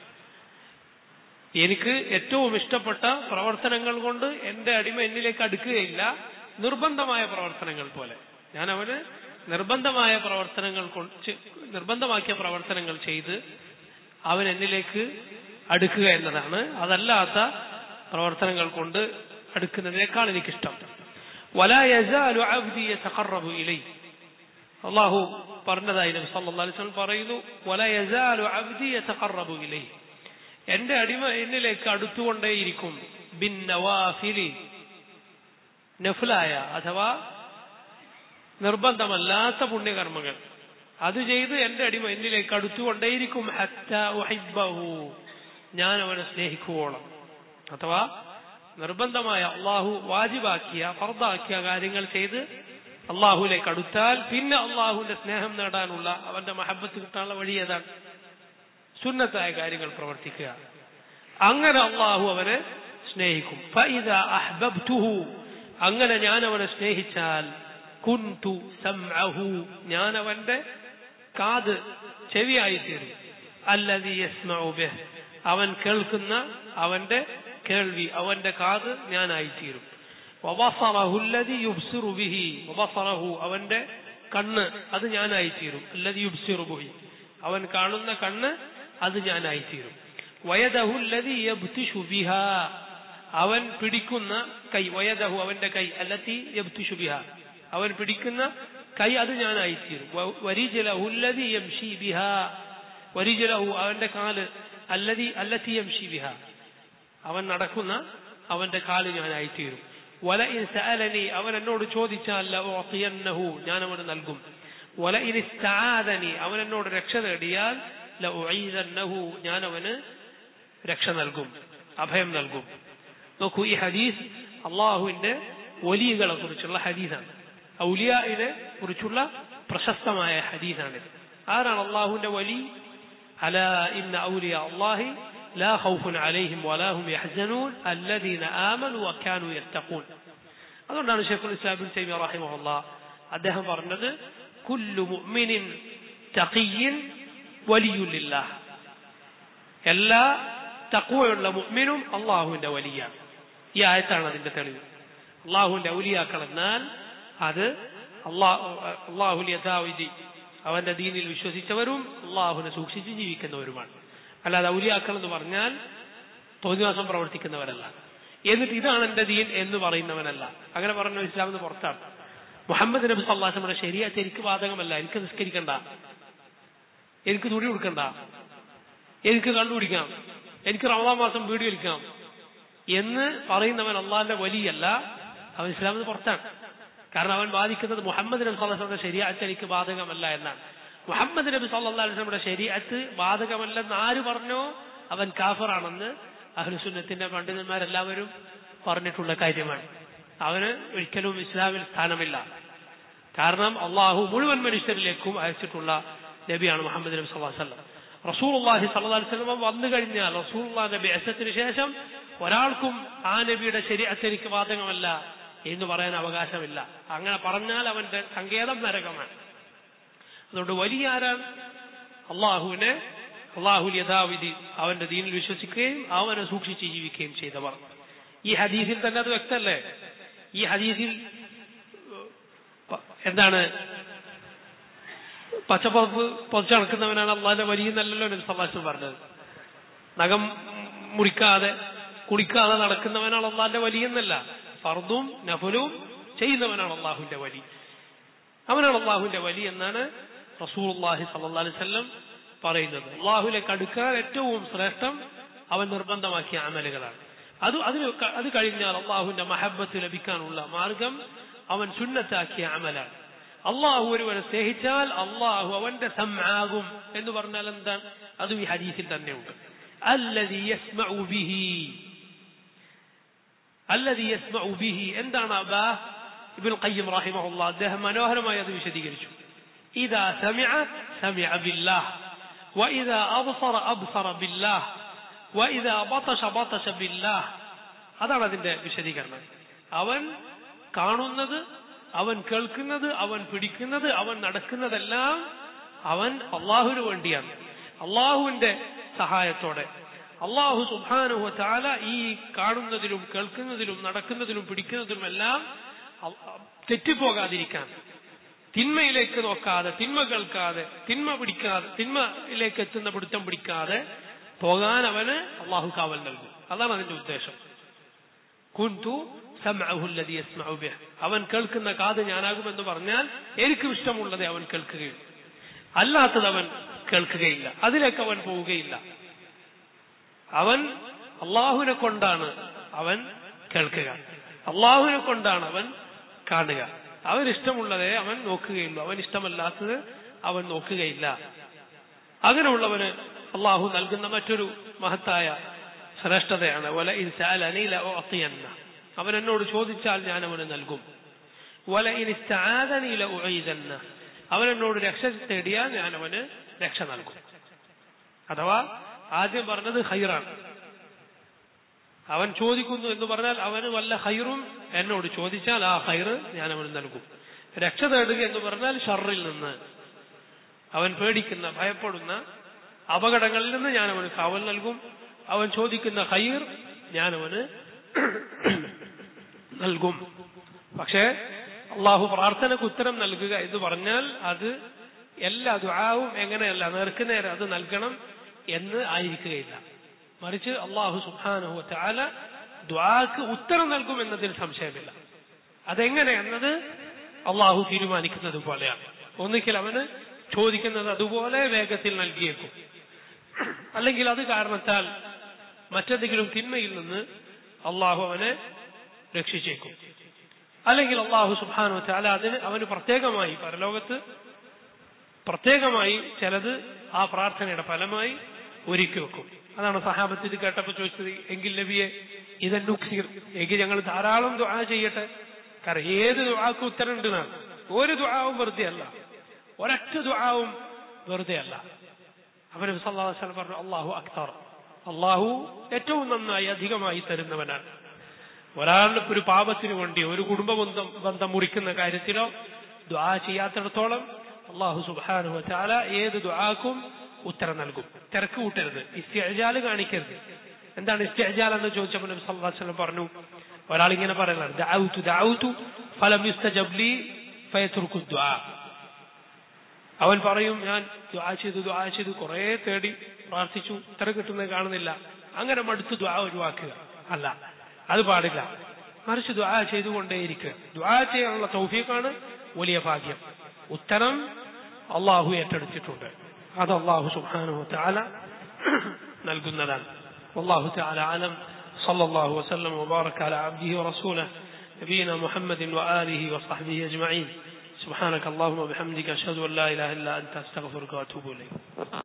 എനിക്ക് ഏറ്റവും ഇഷ്ടപ്പെട്ട പ്രവർത്തനങ്ങൾ കൊണ്ട് എന്റെ അടിമ എന്നിലേക്ക് അടുക്കുകയില്ല നിർബന്ധമായ പ്രവർത്തനങ്ങൾ പോലെ ഞാൻ അവന് നിർബന്ധമായ പ്രവർത്തനങ്ങൾ നിർബന്ധമാക്കിയ പ്രവർത്തനങ്ങൾ ചെയ്ത് അവൻ എന്നിലേക്ക് അടുക്കുക എന്നതാണ് അതല്ലാത്ത പ്രവർത്തനങ്ങൾ കൊണ്ട് അടുക്കുന്നതിനേക്കാൾ എനിക്കിഷ്ടം ولا يزال عبدي يتقرب إلي അള്ളാഹു പറഞ്ഞതായി നബി സല്ലല്ലാഹു അലൈഹി വസല്ലം പറയുന്നു ولا يزال عبدي يتقرب إلي എന്റെ അടിമ എന്നിലേക്ക് അടുത്തുകൊണ്ടേയിരിക്കും ബിൻ നവാഫിലി നഫ്ലായ അഥവാ നിർബന്ധമല്ലാത്ത പുണ്യകർമ്മങ്ങൾ അത് ചെയ്ത് എന്റെ അടിമ എന്നിലേക്ക് അടുത്തുകൊണ്ടേയിരിക്കും ഞാൻ അവനെ സ്നേഹിക്കുവോളം അഥവാ നിർബന്ധമായ അള്ളാഹു വാജിബാക്കിയ ഫർദാക്കിയ കാര്യങ്ങൾ ചെയ്ത് അള്ളാഹുലേക്ക് അടുത്താൽ പിന്നെ അള്ളാഹുവിന്റെ സ്നേഹം നേടാനുള്ള അവന്റെ മഹബത്ത് കിട്ടാനുള്ള വഴി ഏതാണ് സുന്നത്തായ കാര്യങ്ങൾ പ്രവർത്തിക്കുക അങ്ങനെ അള്ളാഹു അവനെ സ്നേഹിക്കും അഹ്ബബ്തുഹു അങ്ങനെ ഞാൻ അവനെ സ്നേഹിച്ചാൽ കുന്തു സംഅഹു ഞാൻ അവന്റെ കാത് ചെവിയായി തീരും അല്ലതി യസ്മഉ ബിഹ് അവൻ കേൾക്കുന്ന അവന്റെ കേൾവി അവന്റെ കാത് ഞാനായി തീരും വബസറഹു അല്ലതി യുബ്സിറു ബിഹി വബസറഹു അവന്റെ കണ്ണ് അത് ഞാനായി തീരും അല്ലതി യുബ്സിറു ബിഹി അവൻ കാണുന്ന കണ്ണ് അത് ഞാനായി തീരും വയദഹു അല്ലതി യബ്തിഷു ബിഹാ അവൻ പിടിക്കുന്ന കൈ വയദഹു അവന്റെ കൈ അല്ലത്തി യബ്തിഷു ബിഹാ അവൻ പിടിക്കുന്ന കൈ അത് ഞാനായി തീരും വരിജലഹു അല്ലതി യംഷി ബിഹാ വരിജലഹു അവന്റെ കാല് അല്ലതി അല്ലത്തി യംഷി ബിഹാ അവൻ നടക്കുന്ന അവന്റെ കാല് ഞാനായി തീരും വല ഇൻ സഅലനി അവൻ എന്നോട് ചോദിച്ചാൽ ലഉഅതിയന്നഹു ഞാൻ അവന് നൽകും വല ഇൻ ഇസ്തആദനി അവൻ എന്നോട് രക്ഷ നേടിയാൽ ലഉഈദന്നഹു ഞാൻ അവന് രക്ഷ നൽകും അഭയം നൽകും നോക്കൂ ഈ ഹദീസ് അള്ളാഹുവിന്റെ വലിയകളെ കുറിച്ചുള്ള ഹദീസാണ് ഔലിയായിനെ കുറിച്ചുള്ള പ്രശസ്തമായ ഹദീസാണിത് ആരാണ് അള്ളാഹുവിന്റെ വലി അല ഇന്ന ഔലിയ അള്ളാഹി لا خوف عليهم ولا هم يحزنون الذين آمنوا وكانوا يتقون അതുകൊണ്ടാണ് ഷെയ്ഖുൽ ഇസ്ലാം ബിൻ തൈമിയ റഹിമഹുല്ലാ അദ്ദേഹം പറഞ്ഞത് കുല്ലു മുഅ്മിനിൻ തഖിയ്യിൻ വലിയുല്ലില്ലാഹ് എല്ലാ തഖ്വയുള്ള മുഅ്മിനും അള്ളാഹുവിന്റെ വലിയാണ് ഈ ആയത്താണ് അതിന്റെ തെളിവ് അള്ളാഹുവിന്റെ ഔലിയാക്കൾ എന്നാൽ അത് അള്ളാഹുൽ യഥാവിധി അവന്റെ ദീനിൽ വിശ്വസിച്ചവരും അള്ളാഹുവിനെ സൂക്ഷിച്ച് ജീവിക്കുന്നവരുമാണ് അല്ലാതെ ഔലിയാക്കൾ എന്ന് പറഞ്ഞാൽ തോന്നിവാസം പ്രവർത്തിക്കുന്നവരല്ല എന്നിട്ട് ഇതാണ് എന്റെ ദീൻ എന്ന് പറയുന്നവനല്ല അങ്ങനെ പറഞ്ഞ ഇസ്ലാം എന്ന് പുറത്താണ് മുഹമ്മദ് നബി സല്ലാസമ്മയുടെ ശരിയായിട്ട് എനിക്ക് ബാധകമല്ല എനിക്ക് നിസ്കരിക്കണ്ട എനിക്ക് തുണി കൊടുക്കണ്ട എനിക്ക് കണ്ടുപിടിക്കാം എനിക്ക് റമദാൻ മാസം വീട് വലിക്കാം എന്ന് പറയുന്നവൻ അള്ളാഹിന്റെ വലിയല്ല അവൻ ഇസ്ലാമിന് പുറത്താണ് കാരണം അവൻ വാദിക്കുന്നത് മുഹമ്മദ് നബി സല്ലാസ്ലമിന്റെ ശരിയായിട്ട് എനിക്ക് ബാധകമല്ല എന്നാണ് മുഹമ്മദ് നബി സല്ലാ അലിസ്ലമിയുടെ ശരീഅത്ത് ബാധകമല്ലെന്ന് ആര് പറഞ്ഞോ അവൻ കാഫറാണെന്ന് അഹ്ലുസുന്നത്തിന്റെ പണ്ഡിതന്മാരെല്ലാവരും പറഞ്ഞിട്ടുള്ള കാര്യമാണ് അവന് ഒരിക്കലും ഇസ്ലാമിൽ സ്ഥാനമില്ല കാരണം അള്ളാഹു മുഴുവൻ മനുഷ്യരിലേക്കും അയച്ചിട്ടുള്ള നബിയാണ് മുഹമ്മദ് നബി സല്ലാ വല്ലം റസൂൽ അള്ളാഹി സല്ലാ വസ്ലം വന്നു കഴിഞ്ഞാൽ റസൂൽ നബി അസത്തിന് ശേഷം ഒരാൾക്കും ആ നബിയുടെ ശരീഅത്ത് എനിക്ക് ബാധകമല്ല എന്ന് പറയാൻ അവകാശമില്ല അങ്ങനെ പറഞ്ഞാൽ അവന്റെ സങ്കേതം നരകമാണ് അതുകൊണ്ട് വലിയ ആരാണ് അള്ളാഹുവിനെ അള്ളാഹുൽ യഥാവിധി അവന്റെ ദീനിൽ വിശ്വസിക്കുകയും അവനെ സൂക്ഷിച്ച് ജീവിക്കുകയും ചെയ്തവർ ഈ ഹദീസിൽ തന്നെ അത് വ്യക്തമല്ലേ ഈ ഹദീസിൽ എന്താണ് പച്ചപ്പുറപ്പ് പൊതിച്ച് നടക്കുന്നവനാണ് അള്ളാഹിന്റെ വലിയ നല്ലല്ലോ നബി സല്ലാസ് പറഞ്ഞത് നഖം മുറിക്കാതെ കുളിക്കാതെ നടക്കുന്നവനാണ് അള്ളാഹിന്റെ വലിയെന്നല്ല ഫർദും നഫലും ചെയ്യുന്നവനാണ് അള്ളാഹുവിന്റെ വലി അവനാണ് അള്ളാഹുവിന്റെ വലി എന്നാണ് റസൂൽഹി സല്ലാ അലിസ്ല്ലം പറയുന്നത് അള്ളാഹുലേക്ക് അടുക്കാൻ ഏറ്റവും ശ്രേഷ്ഠം അവൻ നിർബന്ധമാക്കിയ അമലുകളാണ് അത് അതിന് അത് കഴിഞ്ഞാൽ അള്ളാഹുവിന്റെ മഹബത്ത് ലഭിക്കാനുള്ള മാർഗം അവൻ സുന്നത്താക്കിയ അമലാണ് അള്ളാഹു ഒരുവനെ സ്നേഹിച്ചാൽ അള്ളാഹു അവന്റെ സമാകും എന്ന് പറഞ്ഞാൽ എന്താണ് അതും ഈ ഹദീസിൽ തന്നെയുണ്ട് അല്ലതി ബിഹി അല്ലതി ബിഹി എന്താണ് അബാ ഇബിൻ ഖയ്യം റഹിമഹുല്ല അദ്ദേഹം മനോഹരമായി അത് വിശദീകരിച്ചു إذا سمع سمع بالله وإذا أبصر أبصر بالله وإذا بطش بطش بالله അതാണ് അതിന്റെ വിശദീകരണം അവൻ കാണുന്നത് അവൻ കേൾക്കുന്നത് അവൻ പിടിക്കുന്നത് അവൻ നടക്കുന്നതെല്ലാം അവൻ അള്ളാഹുവിന് വേണ്ടിയാണ് അള്ളാഹുവിന്റെ സഹായത്തോടെ അള്ളാഹു സുബാനുഹ ചാല ഈ കാണുന്നതിലും കേൾക്കുന്നതിലും നടക്കുന്നതിലും പിടിക്കുന്നതിലും എല്ലാം തെറ്റിപ്പോകാതിരിക്കാൻ തിന്മയിലേക്ക് നോക്കാതെ തിന്മ കേൾക്കാതെ തിന്മ പിടിക്കാതെ തിന്മയിലേക്ക് എത്തുന്ന പിടുത്തം പിടിക്കാതെ പോകാൻ അവന് അള്ളാഹു കാവൽ നൽകും അതാണ് അതിന്റെ ഉദ്ദേശം കുന്തു അവൻ കേൾക്കുന്ന കാത് ഞാനാകുമെന്ന് പറഞ്ഞാൽ എനിക്കും ഇഷ്ടമുള്ളത് അവൻ കേൾക്കുകയുള്ളൂ അല്ലാത്തത് അവൻ കേൾക്കുകയില്ല അതിലേക്ക് അവൻ പോവുകയില്ല അവൻ അള്ളാഹുവിനെ കൊണ്ടാണ് അവൻ കേൾക്കുക അള്ളാഹുവിനെ കൊണ്ടാണ് അവൻ കാണുക അവൻ ഇഷ്ടമുള്ളതേ അവൻ നോക്കുകയുള്ളൂ അവൻ ഇഷ്ടമല്ലാത്തത് അവൻ നോക്കുകയില്ല അങ്ങനെയുള്ളവന് അള്ളാഹു നൽകുന്ന മറ്റൊരു മഹത്തായ ശ്രേഷ്ഠതയാണ് വല ഇൻസാലനില അവൻ എന്നോട് ചോദിച്ചാൽ ഞാൻ അവന് നൽകും വല ഇനിസ്താദനീല ഉഴയിതന്ന അവൻ എന്നോട് രക്ഷ തേടിയാൽ ഞാൻ അവന് രക്ഷ നൽകും അഥവാ ആദ്യം പറഞ്ഞത് ഹൈറാണ് അവൻ ചോദിക്കുന്നു എന്ന് പറഞ്ഞാൽ അവന് വല്ല ഹൈറും എന്നോട് ചോദിച്ചാൽ ആ ഹൈറ് ഞാൻ അവന് നൽകും രക്ഷ തേടുക എന്ന് പറഞ്ഞാൽ ഷറിൽ നിന്ന് അവൻ പേടിക്കുന്ന ഭയപ്പെടുന്ന അപകടങ്ങളിൽ നിന്ന് ഞാൻ അവന് കാവൽ നൽകും അവൻ ചോദിക്കുന്ന ഹൈർ ഞാൻ അവന് നൽകും പക്ഷേ അള്ളാഹു പ്രാർത്ഥനకు ഉത്തരം നൽകുക എന്ന് പറഞ്ഞാൽ അത് എല്ലാ ദുആവും എങ്ങനെയല്ല നേർക്കുനേരെ അത് നൽകണം എന്ന് ആയിരിക്കുകയില്ല മറിച്ച് അള്ളാഹു സുബാനഹു ചാല ദ്വാക്ക് ഉത്തരം നൽകും എന്നതിൽ സംശയമില്ല അതെങ്ങനെ എന്നത് അള്ളാഹു തീരുമാനിക്കുന്നത് പോലെയാണ് ഒന്നിക്കൽ അവന് ചോദിക്കുന്നത് അതുപോലെ വേഗത്തിൽ നൽകിയേക്കും അല്ലെങ്കിൽ അത് കാരണത്താൽ മറ്റെന്തെങ്കിലും തിന്മയിൽ നിന്ന് അള്ളാഹു അവനെ രക്ഷിച്ചേക്കും അല്ലെങ്കിൽ അള്ളാഹു സുബാനു ചാല അതിന് അവന് പ്രത്യേകമായി പരലോകത്ത് പ്രത്യേകമായി ചിലത് ആ പ്രാർത്ഥനയുടെ ഫലമായി ഒരുക്കി വെക്കും അതാണ് സഹാബത്ത് ഇത് കേട്ടപ്പോൾ ചോദിച്ചത് എങ്കിൽ നബിയെ ഇതെന്നുക്സീർ എങ്കിൽ ഞങ്ങൾ ധാരാളം ദുആ ചെയ്യട്ടെ കാരണം ഏത് ദുആക്കും ഉത്തരമുണ്ട് എന്നാണ് ഒരു ദുആവും വെറുതെ അല്ല ഒരൊറ്റ ദുആവും വെറുതെ അല്ല അവന് സല്ലാസ്ലം പറഞ്ഞു അള്ളാഹു അക്തർ അള്ളാഹു ഏറ്റവും നന്നായി അധികമായി തരുന്നവനാണ് ഒരാളുടെ ഒരു പാപത്തിന് വേണ്ടി ഒരു കുടുംബ ബന്ധം ബന്ധം മുറിക്കുന്ന കാര്യത്തിലോ ദ്വാ ചെയ്യാത്തിടത്തോളം അള്ളാഹു സുബാനു ചാല ഏത് ദ്വാക്കും ഉത്തരം നൽകും തിരക്ക് കൂട്ടരുത് ഇസ്തിഅജാല് കാണിക്കരുത് എന്താണ് ഇസ്തിഅജാൽ എന്ന് ചോദിച്ചപ്പോൾ നബി സല്ലല്ലാഹു അലൈഹി വസല്ലം പറഞ്ഞു ഒരാൾ ഇങ്ങനെ പറയുന്നത് ദഅൗതു ദഅൗതു ഫലം യുസ്തജബ് ലി ഫയത്രുക്കു ദുആ അവൻ പറയും ഞാൻ ദുആ ചെയ്തു ദുആ ചെയ്തു കുറെ തേടി പ്രാർത്ഥിച്ചു ഉത്തരം കിട്ടുന്നത് കാണുന്നില്ല അങ്ങനെ മടുത്ത് ദുആ ഒഴിവാക്കുക അല്ല അത് പാടില്ല മറിച്ച് ദുആ ചെയ്തുകൊണ്ടേയിരിക്കുക ദുആ ചെയ്യാനുള്ള തൗഫീഖാണ് വലിയ ഭാഗ്യം ഉത്തരം അള്ളാഹു ഏറ്റെടുത്തിട്ടുണ്ട് അത് അള്ളാഹു സുബ്ഹാനഹു തആല നൽകുന്നതാണ് والله تعالى أعلم صلى الله وسلم وبارك على عبده ورسوله نبينا محمد وآله وصحبه أجمعين سبحانك اللهم وبحمدك أشهد أن لا إله إلا أنت أستغفرك وأتوب إليك